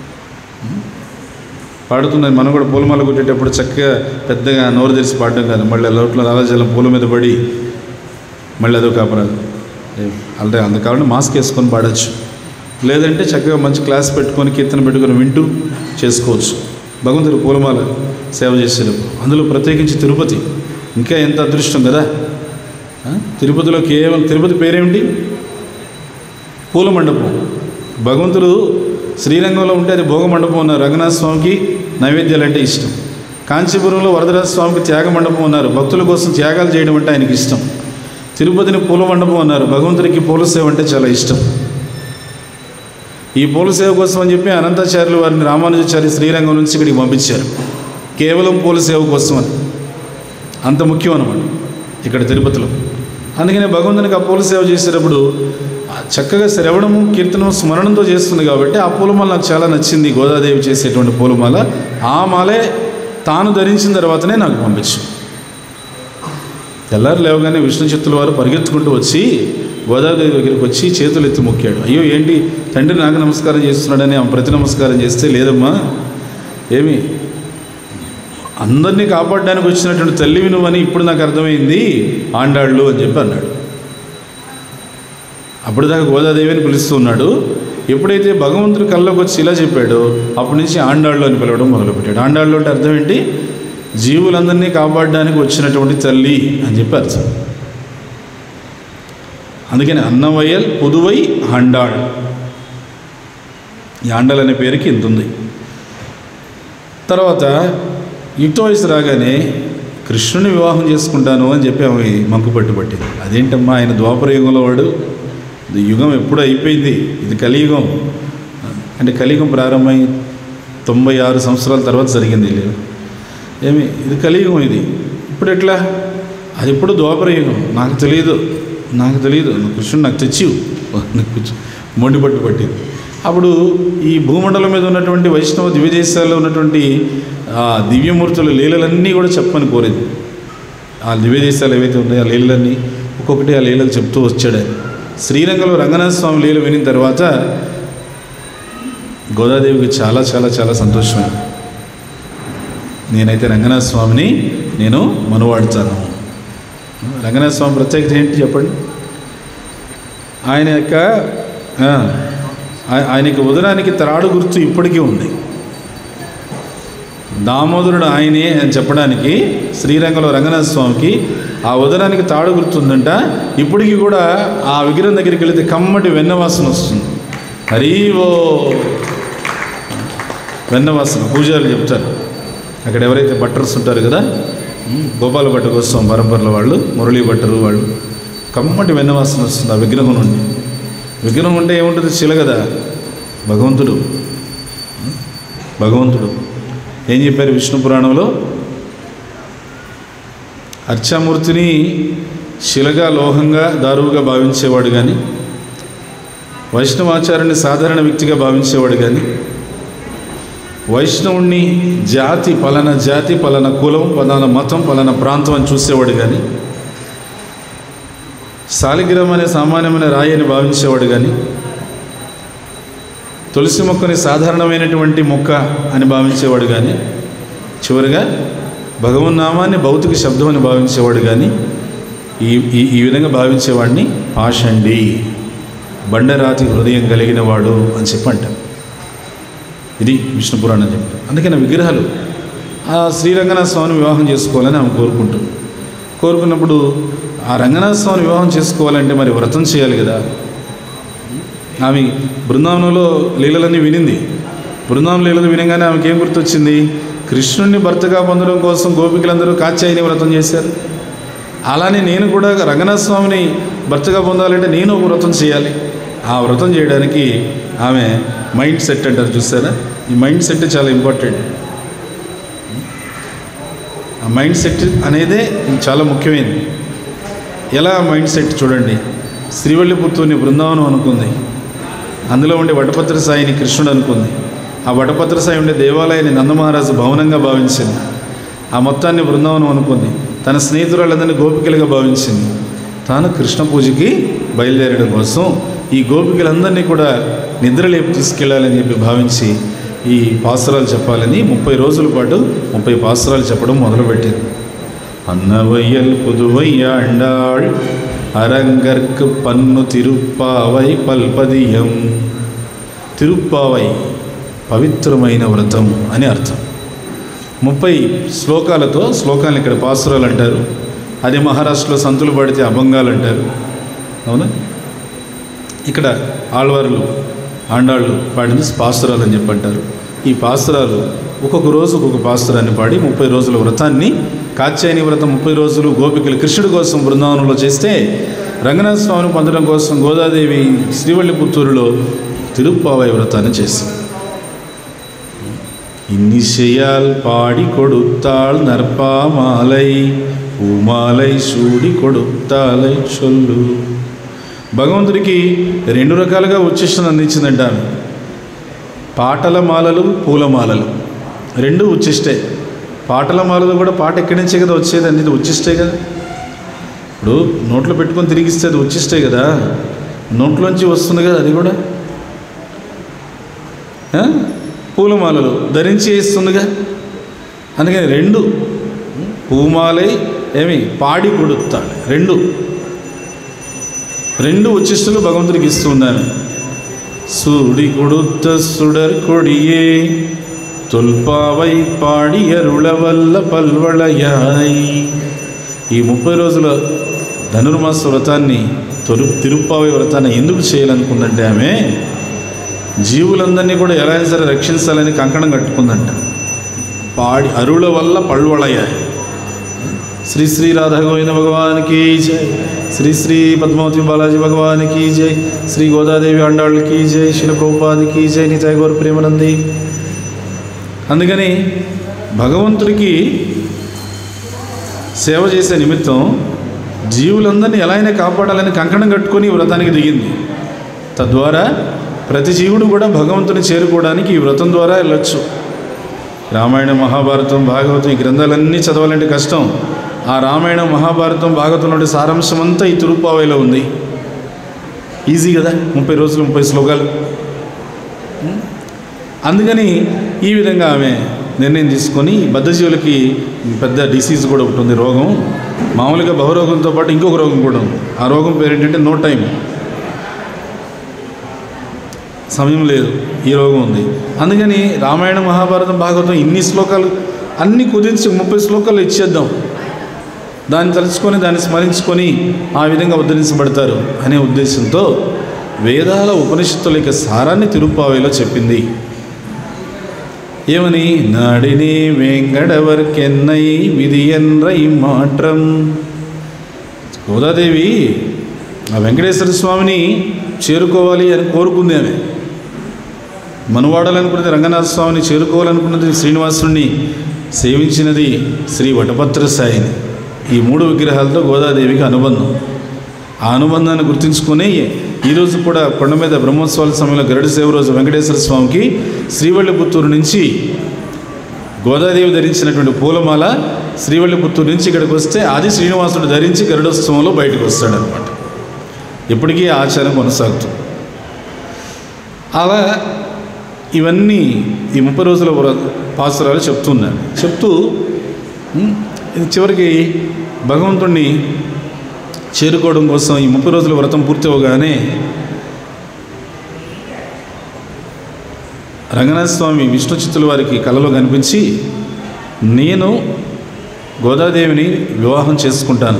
Speaker 1: పాడుతున్నది మనం కూడా పూలమాల కొట్టేటప్పుడు చక్కగా పెద్దగా నోరు తెరిచి పాడడం కాదు మళ్ళీ లోట్లో లాలాజలం పూల మీద పడి మళ్ళీ అదొక అపరాధం ఏం, అంటే అంత కావాలంటే మాస్క్ వేసుకొని పాడచ్చు లేదంటే చక్కగా మంచి క్లాస్ పెట్టుకొని కీర్తన పెట్టుకొని వింటూ చేసుకోవచ్చు భగవంతుడు పూలమాల సేవ చేసేటప్పుడు అందులో ప్రత్యేకించి తిరుపతి ఇంకా ఎంత అదృష్టం కదా ఆ? తిరుపతిలో కేవలం తిరుపతి పేరేమిటి పూల మండపం భగవంతుడు శ్రీరంగంలో ఉంటే అది భోగ మండపం ఉన్నారు రంగనాథ స్వామికి నైవేద్యాలు అంటే ఇష్టం కాంచీపురంలో వరదరాజ స్వామికి త్యాగ మండపం ఉన్నారు భక్తుల కోసం త్యాగాలు చేయడం అంటే ఆయనకి ఇష్టం తిరుపతిని పూల మండపం అన్నారు భగవంతుడికి పూల సేవ అంటే చాలా ఇష్టం ఈ పూల సేవ కోసం అని చెప్పి అనంతాచార్యులు వారిని రామానుజాచార్య శ్రీరంగం నుంచి ఇక్కడికి పంపించారు కేవలం పూల సేవ కోసం అని అంత ముఖ్యం అనమాట ఇక్కడ తిరుపతిలో అందుకని భగవంతునికి ఆ పూల సేవ చేసేటప్పుడు ఆ చక్కగా శ్రవణము కీర్తనము స్మరణంతో చేస్తుంది కాబట్టి ఆ పూలమాల నాకు చాలా నచ్చింది గోదాదేవి చేసేటువంటి పూలమాల ఆ మాలే తాను ధరించిన తర్వాతనే నాకు పంపించు తెల్లారు లేవగానే విష్ణు చిత్తుల వారు పరిగెత్తుకుంటూ వచ్చి గోదాదేవి దగ్గరికి వచ్చి చేతులు ఎత్తి మొక్కాడు అయ్యో ఏంటి తండ్రి నాకు నమస్కారం చేస్తున్నాడని ఆమె ప్రతి నమస్కారం చేస్తే లేదమ్మా ఏమి అందరినీ కాపాడడానికి వచ్చినటువంటి తల్లివి నువ్వని ఇప్పుడు నాకు అర్థమైంది ఆండాళ్ళు అని చెప్పి అన్నాడు అప్పుడు దాకా గోదాదేవిని పిలుస్తూ ఉన్నాడు ఎప్పుడైతే భగవంతుడు కళ్ళకు వచ్చి ఇలా చెప్పాడో అప్పటి నుంచి ఆండాళ్ళు అని పిలవడం మొదలుపెట్టాడు ఆండాళ్ళు అంటే అర్థం ఏంటి జీవులందరినీ కాపాడడానికి వచ్చినటువంటి తల్లి అని చెప్పి అర్థం అందుకని అన్నవయ్యల్ పుదువై ఆండాళ్ ఈ ఆండాల్ అనే పేరుకి ఇంత ఉంది తర్వాత యుక్త వయసు రాగానే కృష్ణుని వివాహం చేసుకుంటాను అని చెప్పి ఆమె మంకు పట్టుబట్టింది అదేంటమ్మా ఆయన ద్వాపర యుగంలో వాడు ఇది యుగం ఎప్పుడు అయిపోయింది ఇది కలియుగం అంటే కలియుగం ప్రారంభమై తొంభై ఆరు సంవత్సరాల తర్వాత జరిగింది లేదు ఏమి ఇది కలియుగం ఇది ఇప్పుడు ఎట్లా అది ఇప్పుడు ద్వాపర యుగం నాకు తెలియదు నాకు తెలియదు నువ్వు కృష్ణుడు నాకు తెచ్చివు మొండి పట్టు పట్టింది అప్పుడు ఈ భూమండలం మీద ఉన్నటువంటి వైష్ణవ దివ్య దేశాల్లో ఉన్నటువంటి ఆ దివ్యమూర్తుల లీలలన్నీ కూడా చెప్పని కోరింది ఆ దివ్య దేశాలు ఏవైతే ఉన్నాయో ఆ లీలలన్నీ ఒక్కొక్కటి ఆ లీలలు చెప్తూ వచ్చాడు ఆయన శ్రీరంగంలో రంగనాథ స్వామి లీల వినిన తర్వాత గోదాదేవికి చాలా చాలా చాలా సంతోషమైంది నేనైతే రంగనాథ స్వామిని నేను మనువాడుతాను రంగనాథ స్వామి ప్రత్యేకత ఏంటి చెప్పండి ఆయన యొక్క ఆ, ఆయ- ఆయనకి ఉదరానికి త్రాడు గుర్తు ఇప్పటికీ ఉంది దామోదరుడు ఆయనే అని చెప్పడానికి శ్రీరంగంలో రంగనాథ స్వామికి ఆ ఉదరానికి తాడు గుర్తుందంట ఇప్పటికీ కూడా ఆ విగ్రహం దగ్గరికి వెళితే కమ్మటి వెన్నవాసన వస్తుంది హరీవో వెన్నవాసన పూజారులు చెప్తారు అక్కడ ఎవరైతే బట్టర్స్ ఉంటారు కదా ఉమ్, గోపాల భట్ట కోసం పరంపరల వాళ్ళు మురళీ భట్టరు వాళ్ళు కమ్మటి వెన్నవాసన వస్తుంది ఆ విగ్రహం నుండి విగ్రహం ఉంటే ఏముంటుంది శిల కదా భగవంతుడు ఉమ్, భగవంతుడు ఏం చెప్పారు విష్ణు పురాణంలో అర్చామూర్తిని శిలగా లోహంగా దారువుగా భావించేవాడు కానీ వైష్ణవాచార్యుని సాధారణ వ్యక్తిగా భావించేవాడు కానీ వైష్ణవుణ్ణి జాతి పలానా జాతి పలానా కులం పలానా మతం పలానా ప్రాంతం అని చూసేవాడు కానీ శాలిగ్రామం అనే సామాన్యమైన రాయి అని భావించేవాడు కానీ తులసి మొక్కని సాధారణమైనటువంటి మొక్క అని భావించేవాడు కానీ చివరిగా భగవన్నామాన్ని భౌతిక శబ్దం అని భావించేవాడు కానీ ఈ ఈ ఈ విధంగా భావించేవాడిని పాషండి బండరాతి హృదయం కలిగిన వాడు అని చెప్పి అంటారు ఇది విష్ణు పురాణం చెప్పారు అందుకని విగ్రహాలు ఆ శ్రీరంగనాథ స్వామిని వివాహం చేసుకోవాలని ఆమె కోరుకుంటుంది కోరుకున్నప్పుడు ఆ రంగనాథ స్వామిని వివాహం చేసుకోవాలంటే మరి వ్రతం చేయాలి కదా ఆమె బృందావనంలో లీలలన్నీ వినింది బృందావనం లీలలు వినగానే ఆమెకి ఏం గుర్తొచ్చింది కృష్ణుణ్ణి భర్తగా పొందడం కోసం గోపికలందరూ కాత్యాయని వ్రతం చేశారు అలానే నేను కూడా రంగనాథ స్వామిని భర్తగా పొందాలంటే నేను ఒక వ్రతం చేయాలి ఆ వ్రతం చేయడానికి ఆమె మైండ్ సెట్ అంటారు చూసారా ఈ మైండ్ సెట్ చాలా ఇంపార్టెంట్ ఆ మైండ్ సెట్ అనేదే చాలా ముఖ్యమైనది ఎలా మైండ్ సెట్ చూడండి శ్రీవల్లిపుత్తూరిని బృందావనం అనుకుంది అందులో ఉండే వటపత్ర సాయిని కృష్ణుడు అనుకుంది ఆ వటపత్ర సాయి ఉండే దేవాలయాన్ని నందమహారాజు భవనంగా భావించింది ఆ మొత్తాన్ని బృందావనం అనుకుంది తన స్నేహితురాళ్ళందరినీ గోపికలుగా భావించింది తాను కృష్ణ పూజకి బయలుదేరడం కోసం ఈ గోపికలందరినీ కూడా నిద్రలేపు తీసుకెళ్ళాలని చెప్పి భావించి ఈ పాసురాలు చెప్పాలని ముప్పై రోజుల పాటు ముప్పై పాసురాలు చెప్పడం మొదలుపెట్టింది అన్నవయ్యల్ పుదువయ్యాண்டாள் அரங்கற்கு పన్ను తిరుప్పావై పల్పదియం తిరుప్పావై పవిత్రమైన వ్రతం అని అర్థం ముప్పై శ్లోకాలతో శ్లోకాలను ఇక్కడ పాసురాలు అంటారు అదే మహారాష్ట్రలో సంతులు పడితే అభంగాలు అంటారు అవునా ఇక్కడ ఆళ్వారులు ఆండాళ్ళు పాడింది పాసురాలు అని చెప్పి అంటారు ఈ పాసురాలు ఒక్కొక్క రోజు ఒక్కొక్క పాసురాన్ని పాడి ముప్పై రోజుల వ్రతాన్ని కాత్యాయని వ్రతం ముప్పై రోజులు గోపికలు కృష్ణుడి కోసం బృందావనంలో చేస్తే రంగనాథ స్వామిని పొందడం కోసం గోదాదేవి శ్రీవల్లిపుత్తూరులో తిరుప్పావై వ్రతాన్ని చేసింది இன்னிசையால் பாடி கொடுத்தாள் நற்பாமாலை பூமாலை సూడి కొడుతాలై చొల్లు భగవంతుడికి రెండు రకాలుగా ఉచ్చిష్టను అందించిందంట ఆమె. పాటల మాలలు పూలమాలలు రెండు ఉచ్చిష్టే పాటల మాలలు కూడా పాట ఎక్కడి నుంచే కదా వచ్చేది అన్ని ఉచ్చిష్టే కదా ఇప్పుడు నోట్లో పెట్టుకొని తిరిగిస్తే అది ఉచ్చిష్టే కదా నోట్లోంచి వస్తుంది కదా అది కూడా ఆ? పూలమాలలు ధరించి వేస్తుందిగా అందుకని రెండు పూమాలై ఏమి పాడి కొడుతాడు రెండు రెండు ఉచ్చిష్టులు భగవంతుడికి ఇస్తున్నాను சூடி கொடுத்த சுடர் கொடியே தொல்பாவை పాడి అరుళవల్ల పల్వళయాయ్ ఈ ముప్పై రోజుల ధనుర్మాస వ్రతాన్ని తొలు తిరుప్పావి వ్రతాన్ని ఎందుకు చేయాలనుకుందంటే ఆమె జీవులందరినీ కూడా ఎలా అయినా సరే రక్షించాలని కంకణం కట్టుకుందంట పాడి అరుళ వల్ల పల్వళయాయ్ శ్రీ శ్రీ రాధా గోవింద భగవానికి జై శ్రీ శ్రీ పద్మావతి బాలాజీ భగవానికి జై శ్రీ గోదాదేవి అండాళ్ళకి జై శిల ప్రభుపాదికి జై నితాయ్ గౌర ప్రేమనంది అందుకని భగవంతుడికి సేవ చేసే నిమిత్తం జీవులందరినీ ఎలా అయినా కాపాడాలని కంకణం కట్టుకొని ఈ వ్రతానికి దిగింది తద్వారా ప్రతి జీవుడు కూడా భగవంతుని చేరుకోవడానికి ఈ వ్రతం ద్వారా వెళ్ళొచ్చు రామాయణం మహాభారతం భాగవతం ఈ గ్రంథాలన్నీ చదవాలంటే కష్టం ఆ రామాయణం మహాభారతం భాగవతంలోని సారాంశం అంతా ఈ తిరుపావైలో ఉంది ఈజీ కదా ముప్పై రోజులు ముప్పై శ్లోకాలు ఉం? అందుకని ఈ విధంగా ఆమె నిర్ణయం తీసుకొని బద్ధజీవులకి పెద్ద డిసీజ్ కూడా ఒకటి ఉంది రోగం మామూలుగా బహురోగంతో పాటు ఇంకొక రోగం కూడా ఉంది ఆ రోగం పేరు ఏంటంటే నో టైం సమయం లేదు ఈ రోగం ఉంది అందుకని రామాయణ మహాభారతం భాగవతం ఇన్ని శ్లోకాలు అన్ని కుదించి ముప్పై శ్లోకాలు ఇచ్చేద్దాం దాన్ని తలుచుకొని దాన్ని స్మరించుకొని ఆ విధంగా ఉద్ధరించబడతారు అనే ఉద్దేశంతో వేదాల ఉపనిషత్తుల యొక్క సారాన్ని తిరుపావేలో చెప్పింది ఏమని నాడిని వెంగడవర్కెన్నై విధియన్రై మాట్రం గోదాదేవి ఆ వెంకటేశ్వర స్వామిని చేరుకోవాలి అని కోరుకుంది ఆమె మనువాడాలనుకున్నది రంగనాథ స్వామిని చేరుకోవాలనుకున్నది శ్రీనివాసుని సేవించినది శ్రీ వటభద్ర సాయిని ఈ మూడు విగ్రహాలతో గోదాదేవికి అనుబంధం ఆ అనుబంధాన్ని గుర్తుంచుకొని ఈరోజు కూడా కొండ మీద బ్రహ్మోత్సవాల సమయంలో గరుడ సేవ రోజు వెంకటేశ్వర స్వామికి శ్రీవల్లిపుత్తూరు నుంచి గోదాదేవి ధరించినటువంటి పూలమాల శ్రీవల్లిపుత్తూరు నుంచి ఇక్కడికి వస్తే ఆది శ్రీనివాసుడు ధరించి గరుడోత్సవంలో బయటకు వస్తాడనమాట ఇప్పటికీ ఆ ఆచారం కొనసాగుతుంది అలా ఇవన్నీ ఈ ముప్పై రోజుల వ్ర- పాసురాలు చెప్తున్నాను చెప్తూ ఉమ్, ఇది చివరికి భగవంతుణ్ణి చేరుకోవడం కోసం ఈ ముప్పై రోజుల వ్రతం పూర్తి అవగానే రంగనాథ స్వామి విష్ణు చిత్తుల వారికి కలలో కనిపించి నేను గోదాదేవిని వివాహం చేసుకుంటాను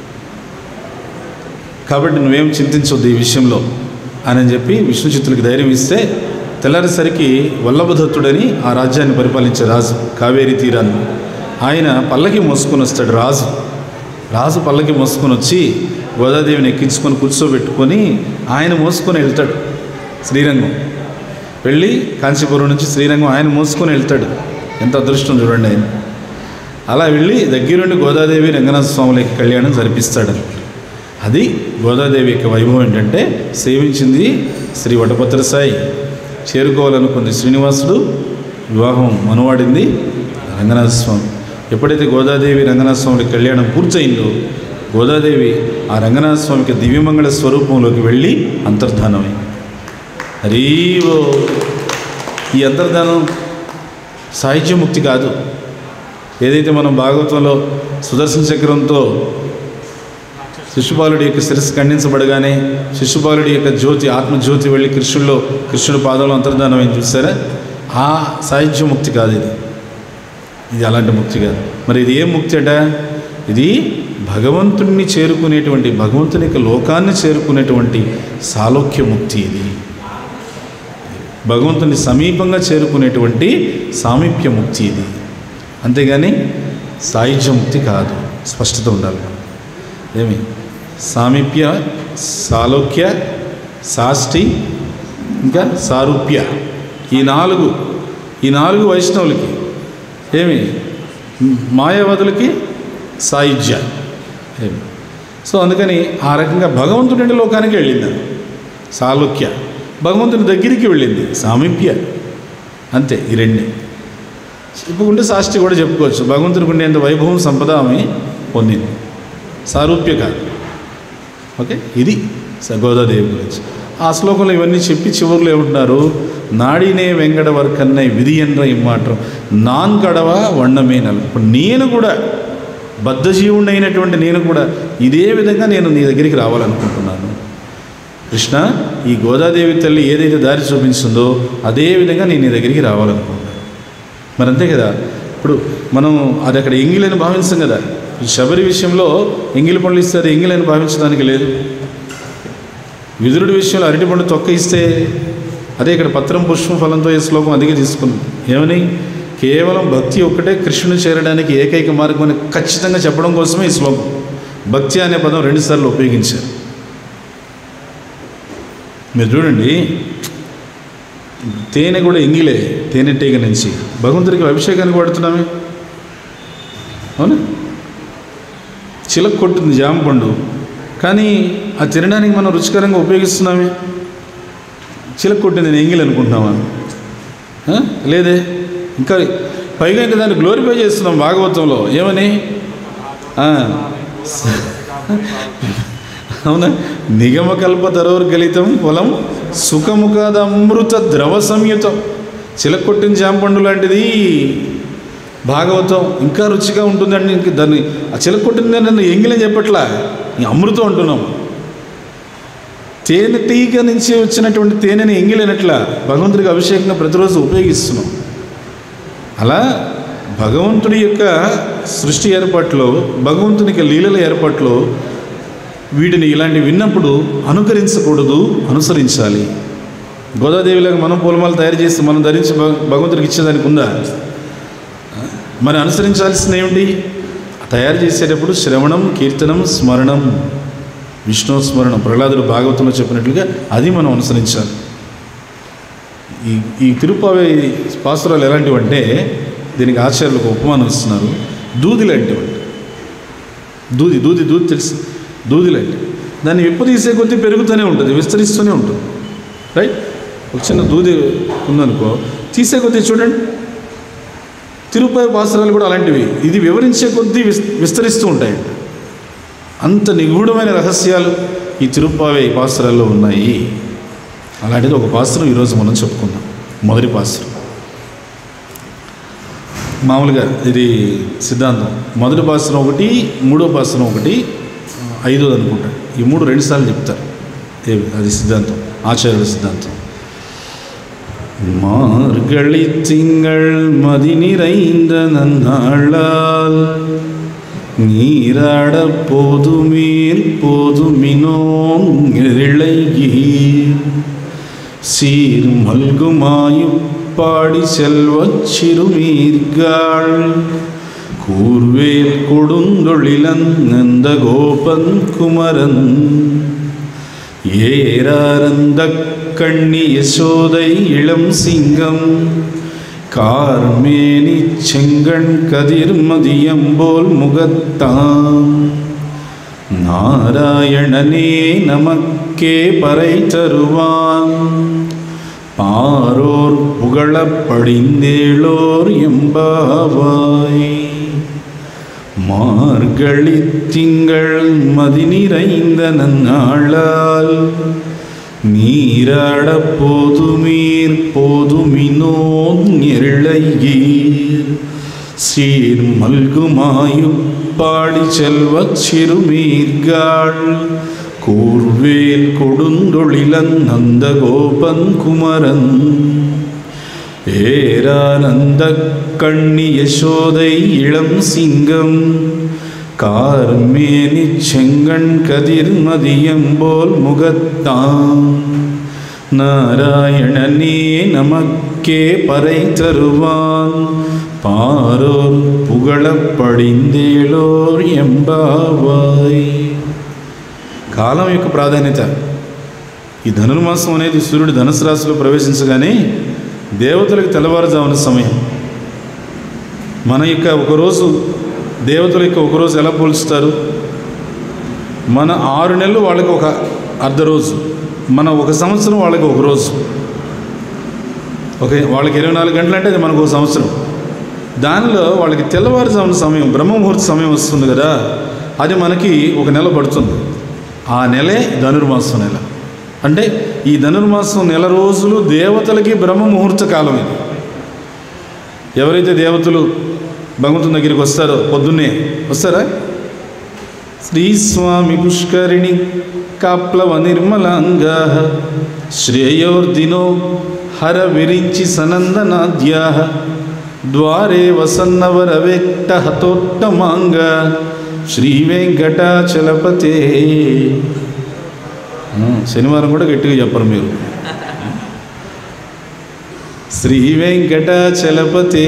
Speaker 1: కాబట్టి నువ్వేం చింతించొద్దు ఈ విషయంలో అని చెప్పి విష్ణు చిత్తులకి ధైర్యం ఇస్తే తెల్లారేసరికి వల్లభదత్తుడని ఆ రాజ్యాన్ని పరిపాలించే రాజు కావేరీ తీరాన్ని ఆయన పల్లకి మోసుకొని వస్తాడు రాజు రాజు పల్లకి మోసుకొని వచ్చి గోదాదేవిని ఎక్కించుకొని కూర్చోబెట్టుకొని ఆయన మోసుకొని వెళ్తాడు శ్రీరంగం వెళ్ళి కాంచీపురం నుంచి శ్రీరంగం ఆయన మోసుకొని వెళ్తాడు ఎంత అదృష్టం చూడండి ఆయన అలా వెళ్ళి దగ్గరుండి గోదాదేవి రంగనాథ స్వాములకి కళ్యాణం జరిపిస్తాడు అది గోదాదేవి యొక్క వైభవం ఏంటంటే సేవించింది శ్రీ వటభద్ర సాయి చేరుకోవాలనుకుంది శ్రీనివాసుడు వివాహం మనవాడింది రంగనాథ స్వామి ఎప్పుడైతే గోదాదేవి రంగనాథ స్వామి కళ్యాణం పూర్తయిందో గోదాదేవి ఆ రంగనాథ స్వామికి దివ్యమంగళ స్వరూపంలోకి వెళ్ళి అంతర్ధానమైంది హరీవో ఈ అంతర్ధానం సాహిత్యముక్తి కాదు ఏదైతే మనం భాగవతంలో సుదర్శన చక్రంతో శిశుపాలుడి యొక్క శిరస్సు ఖండించబడగానే శిశుపాలుడి యొక్క జ్యోతి ఆత్మజ్యోతి వెళ్ళి కృష్ణుల్లో కృష్ణుడి పాదంలో అంతర్ధానం అయింది చూసారా ఆ సాహిత్య ముక్తి కాదు ఇది ఇది అలాంటి ముక్తి కాదు మరి ఇది ఏం ముక్తి అట ఇది భగవంతుణ్ణి చేరుకునేటువంటి భగవంతుని యొక్క లోకాన్ని చేరుకునేటువంటి సాలోక్య ముక్తి ఇది భగవంతుని సమీపంగా చేరుకునేటువంటి సామీప్య ముక్తి ఇది అంతేగాని సాయుధ్య ముక్తి కాదు స్పష్టత ఉండాలి ఏమి సామీప్య సాలోక్య సాష్టి ఇంకా సారూప్య ఈ నాలుగు ఈ నాలుగు వైష్ణవులకి ఏమి మాయావతులకి సాయుధ్య ఏమి సో అందుకని ఆ రకంగా భగవంతుడి లోకానికి వెళ్ళింది అది సాలుక్య భగవంతుని దగ్గరికి వెళ్ళింది సామీప్య అంతే ఈ రెండే ఇప్పుడు ఉంటే సాష్టి కూడా చెప్పుకోవచ్చు భగవంతుడికి ఉండేంత వైభవం సంపద ఆమె పొందింది సారూప్య కాదు ఓకే ఇది స- గోదాదేవి గురించి ఆ శ్లోకంలో ఇవన్నీ చెప్పి చివరిలో ఏమంటున్నారు నాడినే వెంగడ వర్కన్నై విధి ఎన్ర ఇమ్మాటం నాన్ గడవ వಣ್ಣమే నల్ ఇప్పుడు నేను కూడా బద్ధజీవుణ్ణి అయినటువంటి నేను కూడా ఇదే విధంగా నేను నీ దగ్గరికి రావాలనుకుంటున్నాను కృష్ణ ఈ గోదాదేవి తల్లి ఏదైతే దారి చూపించిందో అదే విధంగా నేను నీ దగ్గరికి రావాలనుకుంటున్నాను మరి అంతే కదా ఇప్పుడు మనం అది అక్కడ ఎంగిలని భావించాం కదా ఈ శబరి విషయంలో ఎంగిలి పండ్లు ఇస్తే అది ఎంగిలని భావించడానికి లేదు విదురుడి విషయంలో అరటిపండు తొక్క ఇస్తే అదే ఇక్కడ పత్రం పుష్పం ఫలంతో ఈ శ్లోకం అదిగే తీసుకుంది ఏమని కేవలం భక్తి ఒక్కటే కృష్ణుని చేరడానికి ఏకైక మార్గం అని ఖచ్చితంగా చెప్పడం కోసమే ఈ శ్లోకం భక్తి అనే పదం రెండుసార్లు ఉపయోగించారు మీరు చూడండి తేనె కూడా ఎంగిలే తేనెటీగ నుంచి భగవంతుడికి అభిషేకానికి వాడుతున్నామే అవునా చిలక కొట్టింది జామ పండు కానీ అది తినడానికి మనం రుచికరంగా ఉపయోగిస్తున్నామే చిలక కొట్టింది నేను ఎంగిల్ అనుకుంటున్నామా ఆ? లేదే ఇంకా పైగా ఇంకా దాన్ని గ్లోరిఫై చేస్తున్నాం భాగవతంలో ఏమని ఆ, అవునా నిగమకల్ప తరోర్గలితం పొలం సుఖముఖదమృత ద్రవ సంయుతం చిలకొట్టిన జాంపండు లాంటిది భాగవతం ఇంకా రుచిగా ఉంటుందండి ఇంక దాన్ని ఆ చిలకొట్టింది నన్ను ఎంగిలని చెప్పట్లా ఈ అమృతం అంటున్నాం తేనె టీగ నుంచి వచ్చినటువంటి తేనెని ఎంగిలినట్లా భగవంతుడికి అభిషేకంగా ప్రతిరోజు ఉపయోగిస్తున్నాం అలా భగవంతుడి యొక్క సృష్టి ఏర్పాట్లో భగవంతునికి లీలల ఏర్పాట్లో వీటిని ఇలాంటి విన్నప్పుడు అనుకరించకూడదు అనుసరించాలి గోదాదేవిలాగా మనం పూలమాలు తయారు చేసి మనం ధరించి భగ- భగవంతుడికి ఇచ్చేదానికి ఉందా మరి అనుసరించాల్సింది ఏమిటి తయారు చేసేటప్పుడు శ్రవణం కీర్తనం స్మరణం విష్ణు స్మరణం ప్రహ్లాదుడు భాగవతంలో చెప్పినట్లుగా అది మనం అనుసరించాలి ఈ ఈ తిరుపతి పాసురాలు ఎలాంటివంటే దీనికి ఆచార్యులకు ఉపమానం ఇస్తున్నారు దూది లాంటివండి దూది దూది దూది తెలుసు దూది లాంటి దాన్ని విప్పు తీసే కొద్దీ పెరుగుతూనే ఉంటుంది విస్తరిస్తూనే ఉంటుంది రైట్ ఒక చిన్న దూది ఉందనుకో తీసే కొద్దీ చూడండి తిరుపతి పాసురాలు కూడా అలాంటివి ఇది వివరించే కొద్దీ విస్ విస్తరిస్తూ ఉంటాయి అంత నిగూఢమైన రహస్యాలు ఈ తిరుప్పావే పాసురాల్లో ఉన్నాయి అలాంటిది ఒక పాసురం ఈరోజు మనం చెప్పుకుందాం మొదటి పాసురం మామూలుగా ఇది సిద్ధాంతం మొదటి పాసురం ఒకటి మూడో పాసురం ఒకటి ఐదో అనుకుంటా ఈ మూడు రెండుసార్లు చెప్తారు ఏ అది సిద్ధాంతం ఆచార్యుల సిద్ధాంతం மார்கழி திங்கள் மதி நிறைந்த நன்னாளால் நீராட போதுமீர் போதுமினோ இளையீர் சீர் மல்குமாயு பாடி செல்வச் சிறுமீர்காள் கூர்வேல் கொடுந்தொழிலன் நந்த கோபன் குமரன் ஏராரந்த கண்ணி யசோதை இளம் சிங்கம் கார்மேனி செங்கண் கதிர் மதியம்போல் முகத்தாம் நாராயணனே நமக்கே பறை தருவான் பாரோர் புகழப் படிந்தேளோர் எம்பாவாய் மார்கழி திங்கள் மதி நிறைந்த நன்னாளால் நீராட போதுமீர் போதுமினோ எருளையீர் சீர் மல்குமாயு பாடி செல்வச் சிறுமீர்காள் கூர்வேல் கொடுந்தொழிலன் நந்த கோபன் குமரன் ஏரானந்த கண்ணி யசோதை இளம் சிங்கம் கார்மேனி செங்கண் கதிர் மதியம்போல் முகத்தாம் நாராயணனே நமக்கே பறை தருவான் பாரோர் புகழப் படிந்தேளோர் ఎంబావాయ్ కాలం యొక్క ప్రాధాన్యత ఈ ధనుర్మాసం అనేది సూర్యుడు ధనుసు రాశిలో ప్రవేశించగానే దేవతలకు తెల్లవారుజామున సమయం మన యొక్క ఒకరోజు దేవతల యొక్క ఒకరోజు ఎలా పోల్చుతారు మన ఆరు నెలలు వాళ్ళకి ఒక అర్ధ రోజు మన ఒక సంవత్సరం వాళ్ళకి ఒక రోజు ఓకే వాళ్ళకి ఇరవై నాలుగు గంటలు అంటే అది మనకు ఒక సంవత్సరం దానిలో వాళ్ళకి తెల్లవారుజామున సమయం బ్రహ్మముహూర్త సమయం వస్తుంది కదా అది మనకి ఒక నెల పడుతుంది ఆ నెలే ధనుర్మాసం నెల అంటే ఈ ధనుర్మాసం నెల రోజులు దేవతలకి బ్రహ్మముహూర్త కాలం ఇది ఎవరైతే దేవతలు భగవంతుని దగ్గరికి వస్తారో పొద్దున్నే వస్తారా శ్రీస్వామి పుష్కరిణి కాప్లవ నిర్మలాంగ శ్రేయోర్దినో హర విరించి సనందనాద్యా ద్వారే వసన్నవర వ్యక్త హతోత్తమాంగ శ్రీ వెంకటాచలపతే ఆ, శనివారం కూడా గట్టిగా చెప్పరు మీరు శ్రీ వెంకటాచలపతే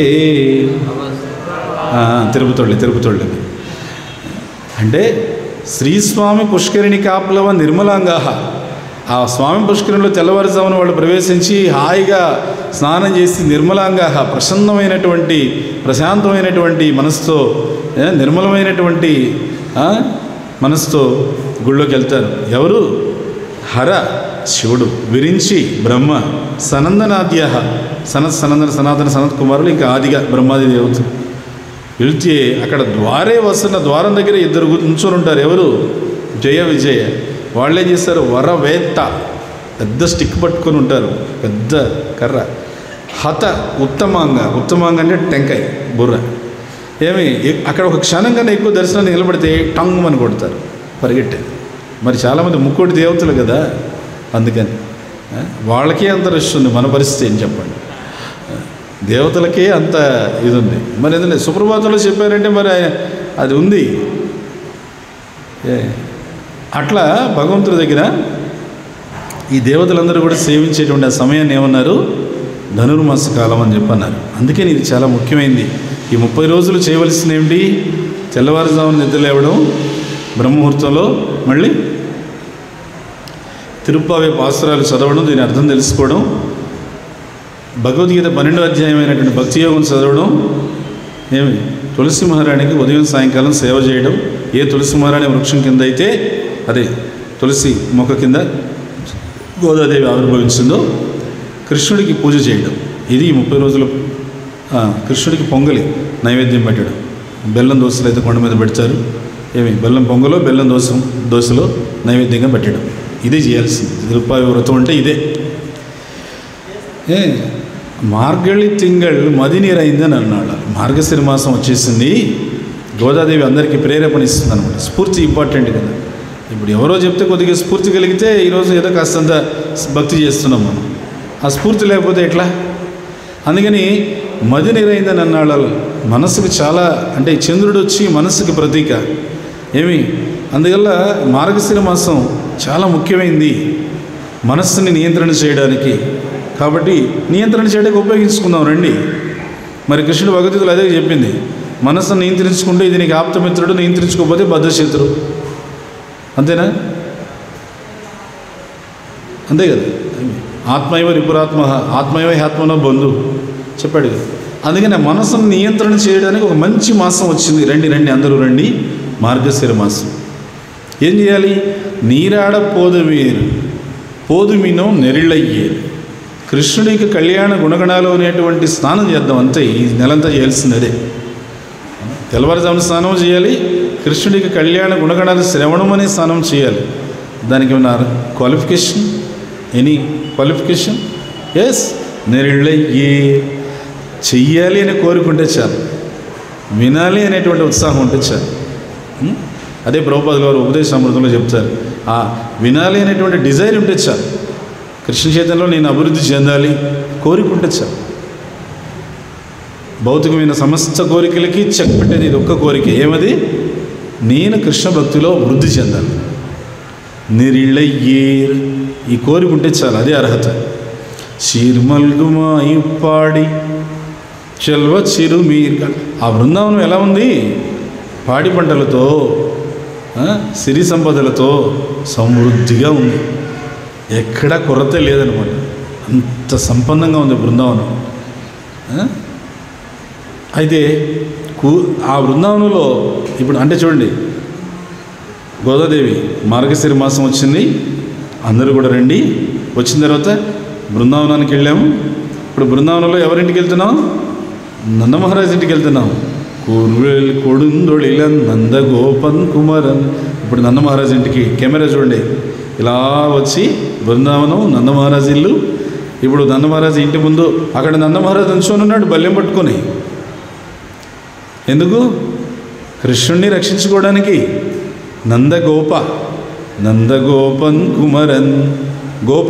Speaker 1: ఆ, తిరుపతోళ్ళే తిరుపతోళ్ళే అంటే శ్రీస్వామి పుష్కరిణి కాపులవ నిర్మలాంగాహ ఆ స్వామి పుష్కరిణిలో తెల్లవారుజామున వాళ్ళు ప్రవేశించి హాయిగా స్నానం చేసి నిర్మలాంగాహ ప్రసన్నమైనటువంటి ప్రశాంతమైనటువంటి మనసుతో ఏ, నిర్మలమైనటువంటి ఆ, మనసుతో గుళ్ళోకి వెళ్తారు ఎవరు హర శివుడు విరించి బ్రహ్మ సనందనాద్య సనత్ సనందన సనాతన సనత్ కుమారులు ఇంకా ఆదిగా బ్రహ్మాది దేవతలు వెళ్తే అక్కడ ద్వారే వస్తున్న ద్వారం దగ్గర ఇద్దరు కూర్చొని ఉంటారు ఎవరు జయ విజయ వాళ్ళు ఏం చేస్తారు వరవేత్త పెద్ద స్టిక్ పట్టుకొని ఉంటారు పెద్ద కర్ర హత ఉత్తమాంగ ఉత్తమాంగ అంటే టెంకాయ బుర్ర ఏమి ఎ- అక్కడ ఒక క్షణం కన్నా ఎక్కువ దర్శనాన్ని నిలబడితే టంగ్ అని కొడతారు పరిగెట్టేది మరి చాలామంది ముక్కోటి దేవతలు కదా అందుకని ఆ, వాళ్ళకే అంత రష్ ఉంది మన పరిస్థితి ఏం చెప్పండి దేవతలకే అంత ఇది ఉంది మరి ఎందుకంటే సుప్రభాతంలో చెప్పారంటే మరి అది ఉంది ఏ, అట్లా భగవంతుడి దగ్గర ఈ దేవతలందరూ కూడా సేవించేటువంటి ఆ సమయాన్ని ఏమన్నారు ధనుర్మాస కాలం అని చెప్పన్నారు అందుకని ఇది చాలా ముఖ్యమైనది ఈ ముప్పై రోజులు చేయవలసింది ఏమిటి తెల్లవారుజామున నిద్ర లేవడం బ్రహ్మముహూర్తంలో మళ్ళీ తిరుప్పావే పాసురాలు చదవడం దీని అర్థం తెలుసుకోవడం భగవద్గీత పన్నెండో అధ్యాయమైనటువంటి భక్తి యోగం చదవడం ఏమి తులసి మహారాణికి ఉదయం సాయంకాలం సేవ చేయడం ఏ తులసి మహారాణి వృక్షం కింద అయితే అదే తులసి మొక్క కింద గోదాదేవి ఆవిర్భవించిందో కృష్ణుడికి పూజ చేయడం ఇది ఈ ముప్పై రోజులు ఆ, కృష్ణుడికి పొంగలి నైవేద్యం పెట్టడం బెల్లం దోశలు అయితే కొండ మీద పెడతారు ఏమి బెల్లం పొంగలో బెల్లం దోశ దోశలో నైవేద్యంగా పెట్టడం ఇదే చేయాల్సింది తిరుపావి వ్రతం అంటే ఇదే ఏ మార్గళి తింగళ్ మది నీరైందని అన్నాడు మార్గశిర మాసం వచ్చేసింది గోదాదేవి అందరికీ ప్రేరేపణ ఇస్తుంది అనమాట స్ఫూర్తి ఇంపార్టెంట్ కదా ఇప్పుడు ఎవరో చెప్తే కొద్దిగా స్ఫూర్తి కలిగితే ఈరోజు ఏదో కాస్తంత భక్తి చేస్తున్నాం మనం ఆ స్ఫూర్తి లేకపోతే ఎట్లా అందుకని మది నీరైందని అన్నాడు మనసుకు చాలా అంటే చంద్రుడు వచ్చి మనసుకి ప్రతీక ఏమి అందువల్ల మార్గశిర మాసం చాలా ముఖ్యమైనది మనస్సుని నియంత్రణ చేయడానికి కాబట్టి నియంత్రణ చేయడానికి ఉపయోగించుకుందాం రండి మరి కృష్ణుడు భగవద్గీతలో అదే చెప్పింది మనస్సును నియంత్రించుకుంటే ఇది నీకు ఆప్తమిత్రుడు నియంత్రించుకోకపోతే బద్ధశత్రుడు అంతేనా అంతే కదా ఆత్మైవ రిపురాత్మ ఆత్మైవ ఆత్మనో బంధు చెప్పాడు కదా అందుకని ఆ మనసును నియంత్రణ చేయడానికి ఒక మంచి మాసం వచ్చింది రండి రండి అందరూ రండి మార్గశిర మాసం ఏం చేయాలి నీరాడ పోదుమీరు పోదుమినో నెరిళ్ళయ్యేరు కృష్ణుడికి కళ్యాణ గుణగణాలు అనేటువంటి స్నానం చేద్దాం అంతే ఈ నెలంతా చేయాల్సింది అదే తెల్లవారుజామున స్నానం చేయాలి కృష్ణుడికి కళ్యాణ గుణగణాలు శ్రవణం అనే స్నానం చేయాలి దానికి ఏమన్నా క్వాలిఫికేషన్ ఎనీ క్వాలిఫికేషన్ ఎస్ నెరిళ్ళయ్యే చెయ్యాలి అని కోరుకుంటే చాలు వినాలి అనేటువంటి ఉత్సాహం ఉంటే చాలు ఉం? అదే ప్రభుపాదుల వారు ఉపదేశ అమృతంలో చెప్తారు ఆ వినాలి అనేటువంటి డిజైర్ ఉంటే చాలు కృష్ణ చైతన్యంలో నేను అభివృద్ధి చెందాలి కోరికుంటే చాలు భౌతికమైన సమస్త కోరికలకి చెక్ పెట్టేది ఇది ఒక్క కోరిక ఏమది నేను కృష్ణ భక్తిలో వృద్ధి చెందాలి నిరిళ్ళయ్యేర్ ఈ కోరిక ఉంటే చాలు అదే అర్హత చీర్మల్గుమాయి పాడి చెల్వ చిరు మీర్ ఆ బృందావనం ఎలా ఉంది పాడి పంటలతో ఆ, సిరి సంపదలతో సమృద్ధిగా ఉంది ఎక్కడా కొరత లేదనమాట అంత సంపన్నంగా ఉంది బృందావనం ఆ? అయితే కూ ఆ బృందావనంలో ఇప్పుడు అంటే చూడండి గోదాదేవి మార్గశిర మాసం వచ్చింది అందరూ కూడా రండి వచ్చిన తర్వాత బృందావనానికి వెళ్ళాము ఇప్పుడు బృందావనంలో ఎవరింటికి వెళ్తున్నాం నందమహారాజ్ ఇంటికి వెళ్తున్నాం కూర్వేల్ కొడుందొళిల నందగోపన్ కుమారన్ ఇప్పుడు నందమహారాజ్ ఇంటికి కెమెరా చూడండి ఇలా వచ్చి బృందావనం నందమహారాజ్ ఇల్లు ఇప్పుడు నందమహారాజ్ ఇంటి ముందు అక్కడ నందమహారాజ్ నుంచొని ఉన్నాడు బల్యం పట్టుకొని ఎందుకు కృష్ణుణ్ణి రక్షించుకోవడానికి నందగోప నందగోపన్ కుమరన్ గోప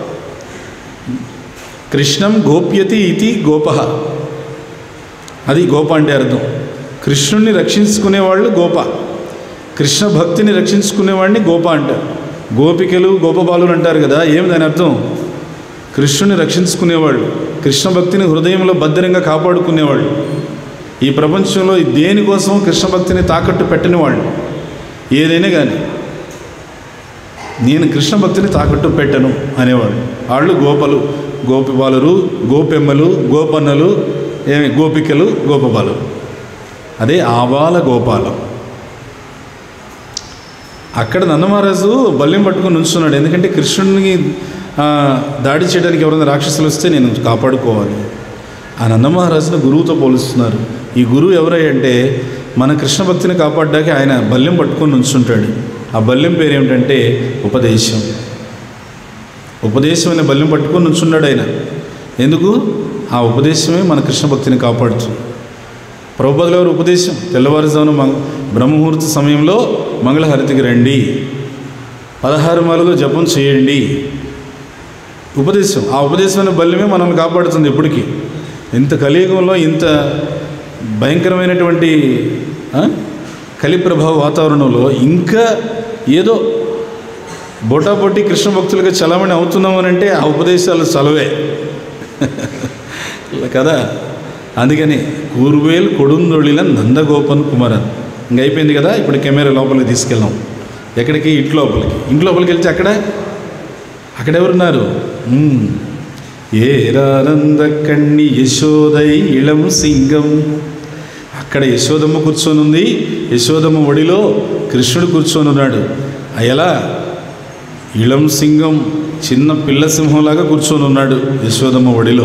Speaker 1: కృష్ణం గోప్యతి ఇది గోప అది గోప అంటే అర్థం కృష్ణుణ్ణి రక్షించుకునేవాళ్ళు గోప కృష్ణ భక్తిని రక్షించుకునేవాడిని గోప అంటారు గోపికలు గోపబాలులు అంటారు కదా ఏమి దాని అర్థం కృష్ణుని రక్షించుకునేవాళ్ళు కృష్ణ భక్తిని హృదయంలో భద్రంగా కాపాడుకునేవాళ్ళు ఈ ప్రపంచంలో దేనికోసం కృష్ణ భక్తిని తాకట్టు పెట్టని వాళ్ళు ఏదైనా కానీ నేను కృష్ణ భక్తిని తాకట్టు పెట్టను అనేవాళ్ళు వాళ్ళు గోపలు గోపిబాలురు గోపెమ్మలు గోపన్నలు ఏమి గోపికలు గోపబాలు అదే ఆబాల గోపాలం అక్కడ నందమహారాజు బల్యం పట్టుకొని ఉంచున్నాడు ఎందుకంటే కృష్ణుడిని ఆ, దాడి చేయడానికి ఎవరైనా రాక్షసులు వస్తే నేను కాపాడుకోవాలి ఆ నందమహారాజును గురువుతో పోలుస్తున్నారు ఈ గురువు ఎవరంటే మన కృష్ణ భక్తిని కాపాడడానికి ఆయన బల్యం పట్టుకొని ఉంచుంటాడు ఆ బల్యం పేరు ఏమిటంటే ఉపదేశం ఉపదేశం అనే బల్యం పట్టుకొని ఉంచున్నాడు ఆయన ఎందుకు ఆ ఉపదేశమే మన కృష్ణ భక్తిని కాపాడుతుంది ప్రభుపదుల వారి ఉపదేశం తెల్లవారుజామున మంగ బ్రహ్మముహూర్త సమయంలో మంగళహారతికి రండి పదహారు మాలలు జపం చేయండి ఉపదేశం ఆ ఉపదేశమైన బల్యమే మనల్ని కాపాడుతుంది ఎప్పటికీ ఇంత కలియుగంలో ఇంత భయంకరమైనటువంటి ఆ, కలి ప్రభావ వాతావరణంలో ఇంకా ఏదో బొటాబొట్టి కృష్ణ భక్తులుగా చలామణి అవుతున్నామని అంటే ఆ ఉపదేశాలు చలవే కదా అందుకని కూర్వేల్ కొడుందొళిల నందగోపన్ కుమారన్ ఇంక అయిపోయింది కదా ఇప్పుడు కెమెరా లోపలికి తీసుకెళ్ళాం ఎక్కడికి ఇంటి లోపలికి ఇంటి లోపలికి వెళ్తే అక్కడ అక్కడెవరున్నారు మ్మ్. ఏరానంద కన్ని యశోదై ఇళం సింగం అక్కడ యశోదమ్మ కూర్చొని ఉంది యశోదమ్మ ఒడిలో కృష్ణుడు కూర్చొని ఉన్నాడు ఆ ఎలా ఇళం సింగం చిన్న పిల్ల సింహంలాగా కూర్చొని ఉన్నాడు యశోదమ్మ ఒడిలో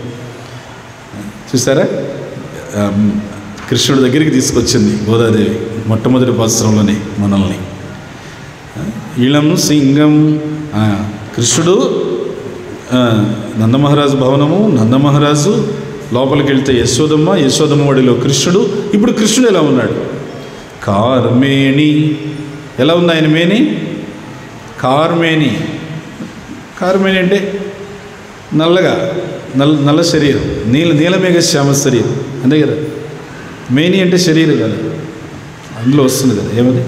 Speaker 1: చూసారా ఆ, కృష్ణుడి దగ్గరికి తీసుకొచ్చింది గోదాదేవి మొట్టమొదటి పాత్రంలోనే మనల్ని ఇళం సింగం ఆ, కృష్ణుడు ఆ, నందమహారాజు భవనము నందమహారాజు లోపలికి వెళ్తే యశోదమ్మ యశోదమ్మ వాడిలో కృష్ణుడు ఇప్పుడు కృష్ణుడు ఎలా ఉన్నాడు కార్మేణి ఎలా ఉంది ఆయన మేని కార్మేణి కార్మేణి అంటే నల్లగా నల్ల నల్ల శరీరం నీల నీలమేఘ శ్యామ శరీరం అంతే కదా మేని అంటే శరీరం కదా అందులో వస్తుంది కదా ఏమది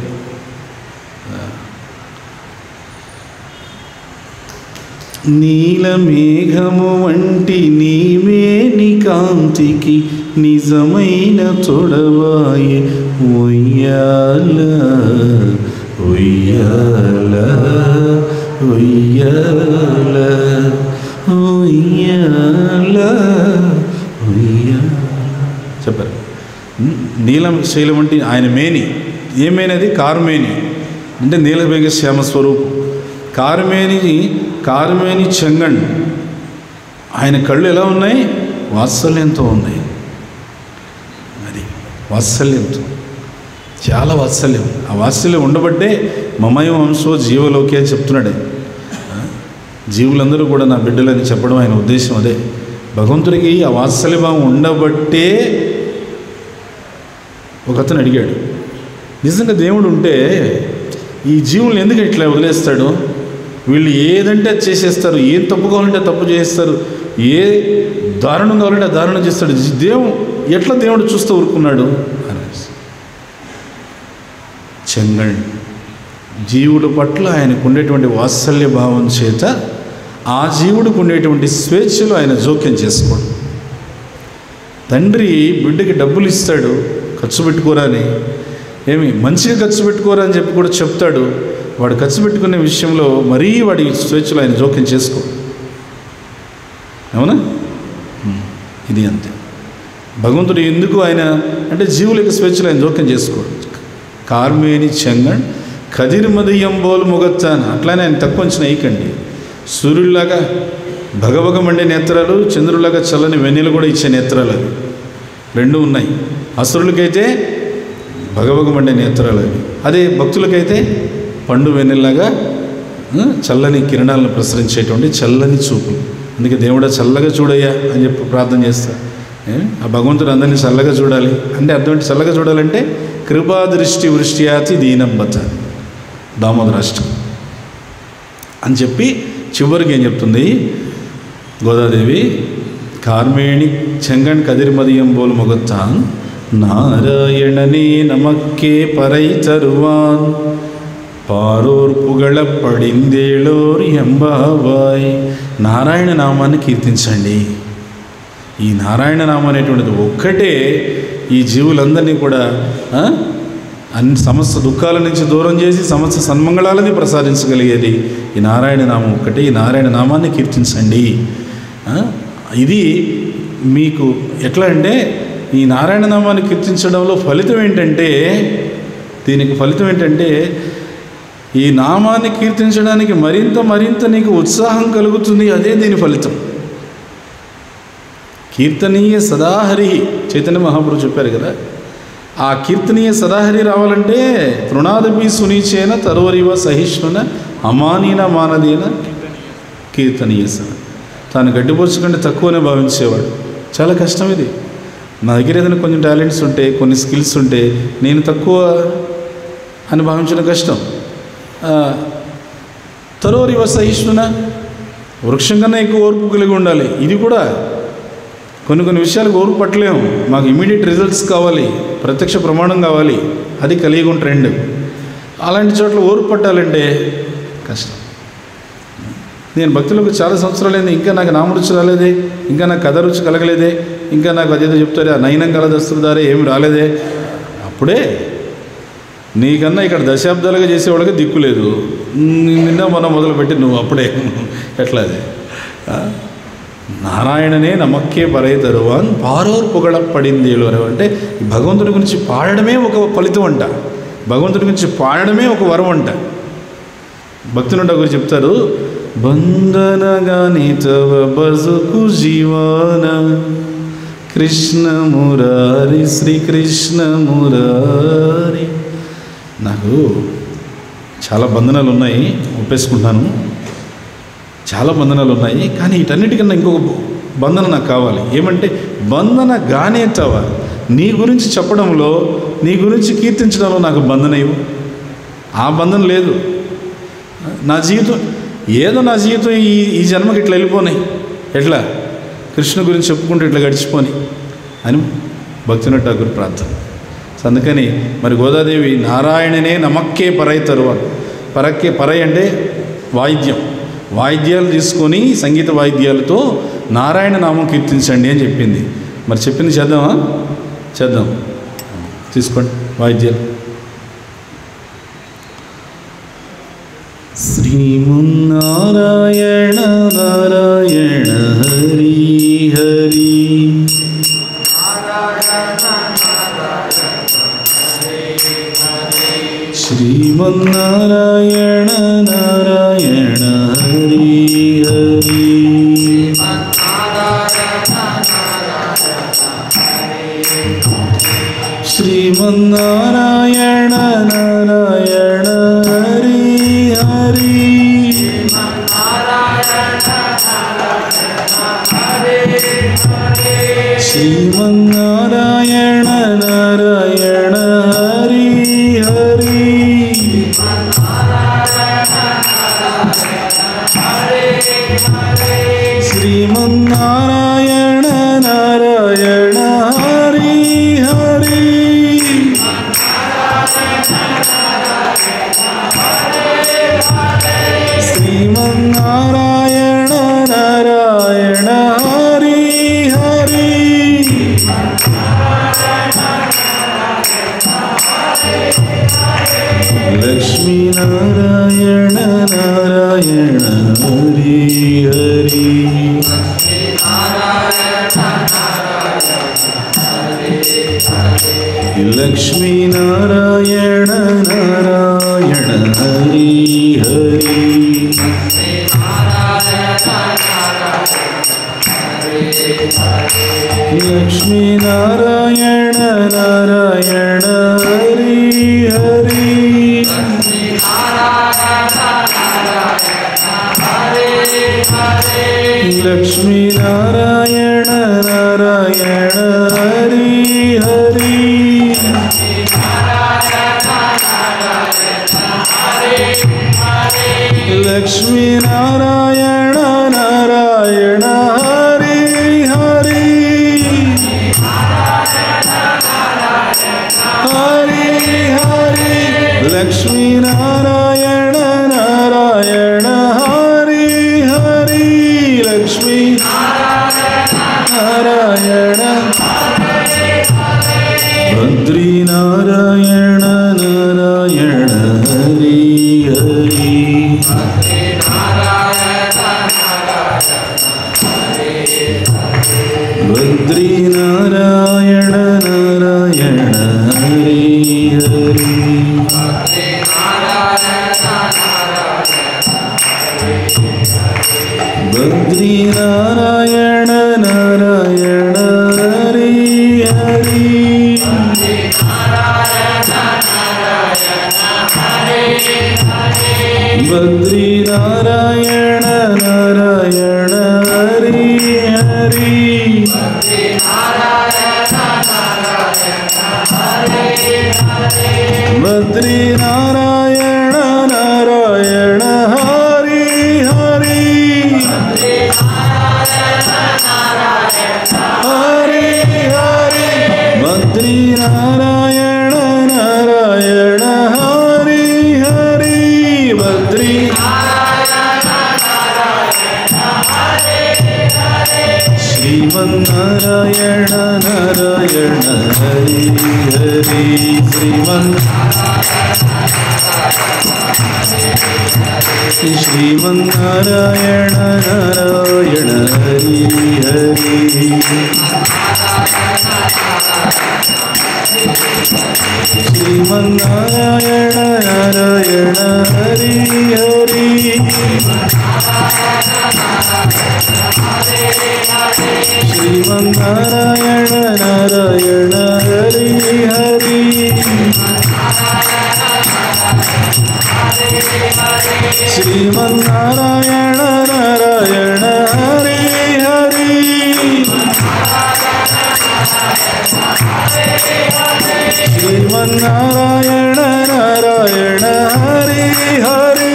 Speaker 1: నీలమేఘము వంటి నీమేని కాంతికి నిజమైన తొడవాయే ఉయ్యాల ఉయ్యాల ఉయ్యాల ఉయ్యాల ఉయ్యాల చెప్పారు నీలం శైలం అంటే ఆయన మేని ఏమైనది కారుమేని అంటే నీలమేఘ శ్యామ స్వరూపం కారుమేని కారుమేని చెంగణ్ ఆయన కళ్ళు ఎలా ఉన్నాయి వాత్సల్యంతో ఉన్నాయి అది వాత్సల్యంతో చాలా వాత్సల్యం ఆ వాత్సల్యం ఉండబట్టే మమయ వంశో జీవలోకే చెప్తున్నాడే జీవులందరూ కూడా నా బిడ్డలని చెప్పడం ఆయన ఉద్దేశం అదే భగవంతుడికి ఆ వాత్సల్యభావం ఉండబట్టే ఒక అతను అడిగాడు నిజంగా దేవుడు ఉంటే ఈ జీవుల్ని ఎందుకు ఇట్లా వదిలేస్తాడు వీళ్ళు ఏదంటే అది చేసేస్తారు ఏం తప్పు కావాలంటే అది తప్పు చేస్తారు ఏ దారుణం కావాలంటే ఆ దారుణం చేస్తాడు దేవుడు ఎట్లా దేవుడు చూస్తూ ఊరుకున్నాడు అనేసి చెంగళ్ జీవుల పట్ల ఆయనకు ఉండేటువంటి వాత్సల్య భావం చేత ఆ జీవుడికి ఉండేటువంటి స్వేచ్ఛలో ఆయన జోక్యం చేసుకోడు తండ్రి బిడ్డకి డబ్బులు ఇస్తాడు ఖర్చు పెట్టుకోరా అని ఏమి మంచిగా ఖర్చు పెట్టుకోరా అని చెప్పి కూడా చెప్తాడు వాడు ఖర్చు పెట్టుకునే విషయంలో మరీ వాడి స్వేచ్ఛలో ఆయన జోక్యం చేసుకో అవునా ఉమ్. ఇది అంతే భగవంతుడు ఎందుకు ఆయన అంటే జీవుల యొక్క స్వేచ్ఛలు ఆయన జోక్యం చేసుకోడు కార్మేని చెంగణ్ కదిరిమదయం బోలు ముగత్తాను అట్లానే ఆయన తక్కువ అంచనా వేయకండి సూర్యుడిలాగా భగభగ మండే నేత్రాలు చంద్రుడిలాగా చల్లని వెన్నెలు కూడా ఇచ్చే నేత్రాలు అవి రెండు ఉన్నాయి అసురులకైతే భగభగ మండే నేత్రాలు అవి అదే భక్తులకైతే పండు వెన్నెల్లాగా ఆ, చల్లని కిరణాలను ప్రసరించేటువంటి చల్లని చూపులు అందుకే దేవుడా చల్లగా చూడయ్యా అని చెప్పి ప్రార్థన చేస్తా ఏ? ఆ భగవంతుడు అందరినీ చల్లగా చూడాలి అంటే అర్థం ఏంటి చల్లగా చూడాలంటే కృపా దృష్టి వృష్ట్యాతి దీనంబత దామోదరాష్టం అని చెప్పి చివరికి ఏం చెప్తుంది గోదాదేవి కార్మేణి చెంగణ్ కదిర్మదియం బోలు మొగత్తాన్ నారాయణనే నమక్కే పరై తరువాన్ పారోర్ పుగళ పడిందేళోర్ ఎంబావాయ్ నారాయణ నామాన్ని కీర్తించండి ఈ నారాయణ నామం అనేటువంటిది ఒక్కటే ఈ జీవులందరినీ కూడా ఆ, అన్ని సమస్త దుఃఖాల నుంచి దూరం చేసి సమస్త సన్మంగళాలని ప్రసాదించగలిగేది ఈ నారాయణ నామం ఒక్కటే ఈ నారాయణ నామాన్ని కీర్తించండి ఆ, ఇది మీకు ఎట్లా అంటే ఈ నారాయణ నామాన్ని కీర్తించడంలో ఫలితం ఏంటంటే దీనికి ఫలితం ఏంటంటే ఈ నామాన్ని కీర్తించడానికి మరింత మరింత నీకు ఉత్సాహం కలుగుతుంది అదే దీని ఫలితం కీర్తనీయ సదాహరి చైతన్య మహాప్రభు చెప్పారు కదా ఆ కీర్తనీయ సదాహరి రావాలంటే తృణాదపి సునీచేన తరువరివ సహిష్ణున అమానీన మానదీన కీర్తనీయ స తాను గడ్డిపోచుకంటే తక్కువనే భావించేవాడు చాలా కష్టం ఇది నా దగ్గర ఏదైనా కొంచెం టాలెంట్స్ ఉంటే కొన్ని స్కిల్స్ ఉంటే నేను తక్కువ అని భావించడం కష్టం ఆ, తరోరివ సహిష్ణున వృక్షం కన్నా ఎక్కువ ఓర్పు కలిగి ఉండాలి ఇది కూడా కొన్ని కొన్ని విషయాలకు ఓర్పు పట్టలేము మాకు ఇమీడియట్ రిజల్ట్స్ కావాలి ప్రత్యక్ష ప్రమాణం కావాలి అది కలియుగం ట్రెండ్ అలాంటి చోట్ల ఓర్పు పట్టాలంటే కష్టం నేను భక్తులకు చాలా సంవత్సరాలైంది ఇంకా నాకు నామరుచి రాలేదే ఇంకా నాకు కథ రుచి కలగలేదే ఇంకా నాకు అదేదో చెప్తారే ఆ నయనం కల దస్తుదారే ఏమి రాలేదే అప్పుడే నీకన్నా ఇక్కడ దశాబ్దాలుగా చేసేవాళ్ళకి దిక్కు లేదు ని- నిన్న మనం మొదలుపెట్టి నువ్వు అప్పుడే ఎట్లా అది ఆ? నారాయణనే నమక్కే పరై తరువాన్ పారోర్ పొగడ పడింది అంటే ఈ భగవంతుడి గురించి పాడడమే ఒక ఫలితం అంట భగవంతుడి గురించి పాడడమే ఒక వరం అంట భక్తునుండ గురించి చెప్తారు బంధనగాని తవ బజుకు జీవన కృష్ణ మురారి శ్రీకృష్ణ మురారి నాకు చాలా బంధనాలు ఉన్నాయి ఒప్పేసుకుంటున్నాను చాలా బంధనాలు ఉన్నాయి కానీ వీటన్నిటికన్నా ఇంకొక బంధన నాకు కావాలి ఏమంటే బంధన గానే తవ నీ గురించి చెప్పడంలో నీ గురించి కీర్తించడంలో నాకు బంధన ఇవ్వు ఆ బంధన లేదు నా జీవితం ఏదో నా జీవితం ఈ ఈ జన్మకి ఇట్లా వెళ్ళిపోనాయి ఎట్లా కృష్ణ గురించి చెప్పుకుంటూ ఇట్లా గడిచిపోని అని భక్తిన ఠాకూర్ ప్రార్థన సో అందుకని మరి గోదాదేవి నారాయణనే నమక్కే పరై తరువ పరక్కే పరై అంటే వాయిద్యం వాయిద్యాలు తీసుకొని సంగీత వాయిద్యాలతో నారాయణ నామం కీర్తించండి అని చెప్పింది మరి చెప్పింది చేద్దామా చేద్దాం తీసుకోండి వాయిద్యాలు శ్రీమున్నారాయణ నారాయణ హరి హరి శ్రీమన్నారాయణ నారాయణ హరి హరి శ్రీమన్నారాయణ నారాయణ హరి హరి శ్రీమన్నారాయణ నారాయణ హరి హరి శ్రీమన్నారాయణ నారాయణ హరి హరి శ్రీమన్నారాయణ నారాయణ హరి హరి లక్ష్మీనారాయణ నారాయణ హరి హరి నారాయణ హరి హరి లక్ష్మీ నారాయణ నారాయణ హరి హరి లక్ష్మీ నారాయణ నారాయణ హరి హరి లక్ష్మీ నారాయణ నారాయణ హరి హరి హరి హరి లక్ష్మీ నారాయణ నారాయణ హరి హరి లక్ష్మీ నారాయణ బద్రీ నారాయణ నారాయణ హరి హరి బద్రీ నారాయణ నారాయణ హరి హరి బద్రీ నారాయణ నారాయణ హరి హరి బద్రీ నారాయణ నారాయణ హరి హరి బద్రీ నారాయణ నారాయణ హరి హరి హరి హరి బద్రీ నారాయణ నారాయణ హరి హరి బద్రీ శ్రీమన్నారాయణ నారాయణ హరి హరి శ్రీమన్ శ్రీమన్నారాయణ నారాయణ హరి హరి శ్రీమన్నారాయణ నారాయణ హరి హరి శ్రీమన్నారాయణ నారాయణ హరి హరి శ్రీమన్నారాయణ నారాయణ హరి హరి శ్రీమన్నారాయణ నారాయణ హరి హరి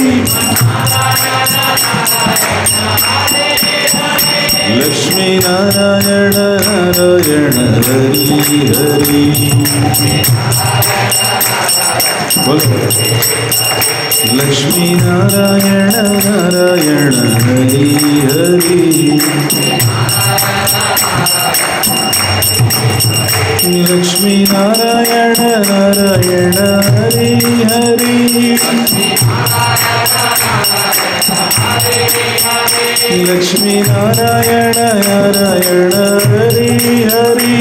Speaker 1: లక్ష్మీ నారాయణ నారాయణ హరి హరి లక్ష్మీ నారాయణ నారాయణ హరి హరి లక్ష్మీ నారాయణ నారాయణ హరి హరి లక్ష్మీ నారాయణ నారాయణ హరి హరి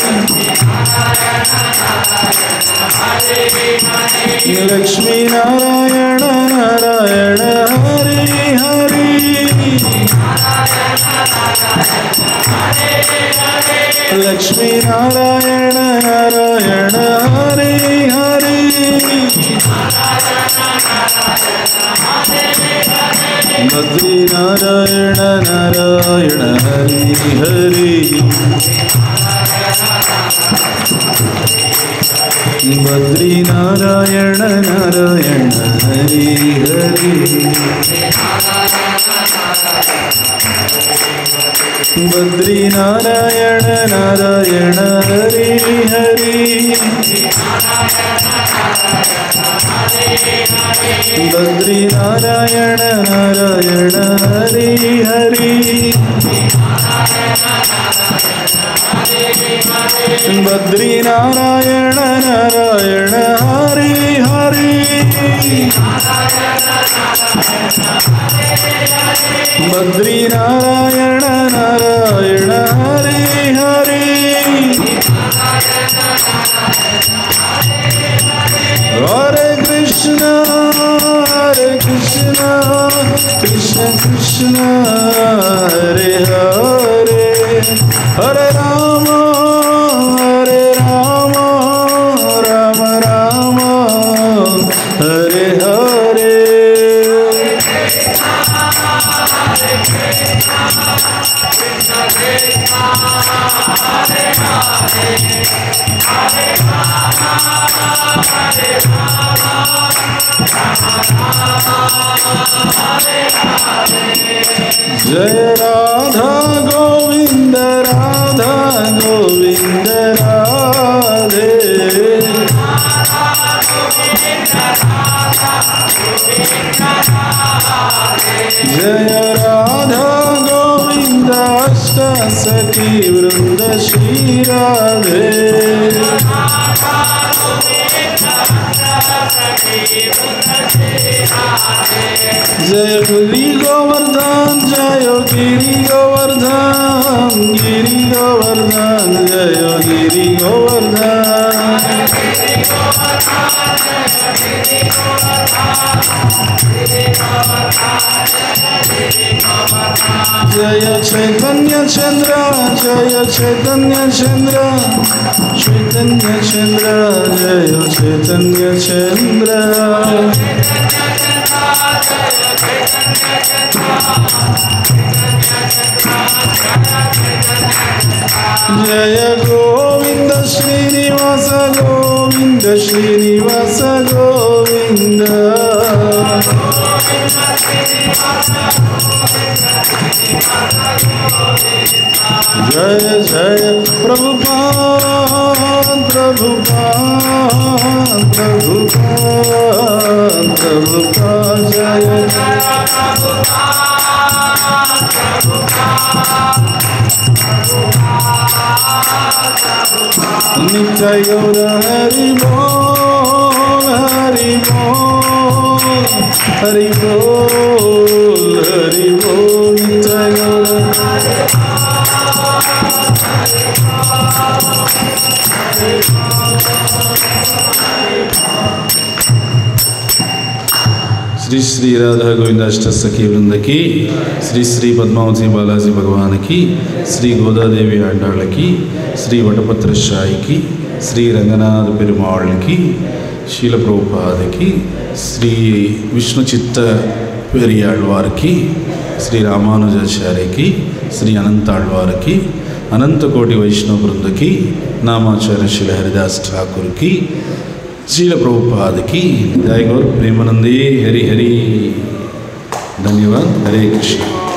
Speaker 1: లక్ష్మీ నారాయణ నారాయణ హరి హరి లక్ష్మీ నారాయణ నారాయణ హరి హరి బద్రీ నారాయణ నారాయణ హరి హరి బద్రీ నారాయణ నారాయణ హరి హరి బద్రీ నారాయణ నారాయణ హరి హరి బద్రీ నారాయణ నారాయణ హరి హరి బద్రీ నారాయణ నారాయణ హరి హరి బద్రీ నారాయణ నారాయణ హరి హరి హరే కృష్ణ కృష్ణ హరే హరే హరే రామ హరే రామ రామ రామ హరే హరే जय राधा गोविंद राधा गोविंद राधे जय राधा गोविंद अष्ट सखी वृंद श्री राधे जय गिरी गोवर्धन जय गिरी गोवर्धन गिरी गोवर्धन जय गिरी गोवर्धन जय चैतन्य चंद्र जय चैतन्य चंद्र चैतन्य चंद्र जय चैतन्य चंद्र जय गोविंद श्रीनिवास गोविंद श्रीनिवास गोविंद जय जय प्रभुपाद प्रभुपाद प्रभुपाद प्रभुपाद जय नित्य गौर हरि बोल हरि बोल हरि बोल हरि बोल नित्य गौर శ్రీ శ్రీ రాధా గోవింద అష్టసఖి బృందకి శ్రీ శ్రీ పద్మావతి బాలాజీ భగవానికి శ్రీ గోదాదేవి ఆండాళ్ళకి శ్రీ వటపత్ర సాయికి శ్రీ రంగనాథ పెరుమాళ్ళకి శీల ప్రభుపాదికి శ్రీ విష్ణు చిత్త పెరియాళ్ళవారికి శ్రీ రామానుజాచార్యకి శ్రీ అనంతాళ్ళవారికి అనంతకోటి వైష్ణవ బృందకి నామాచార్య శిల హరిదాస్ ఠాకూర్కి శీల ప్రభుపాదకి జయ గౌర్ ప్రేమనందే హరి హరి ధన్యవాద్ హరే కృష్ణ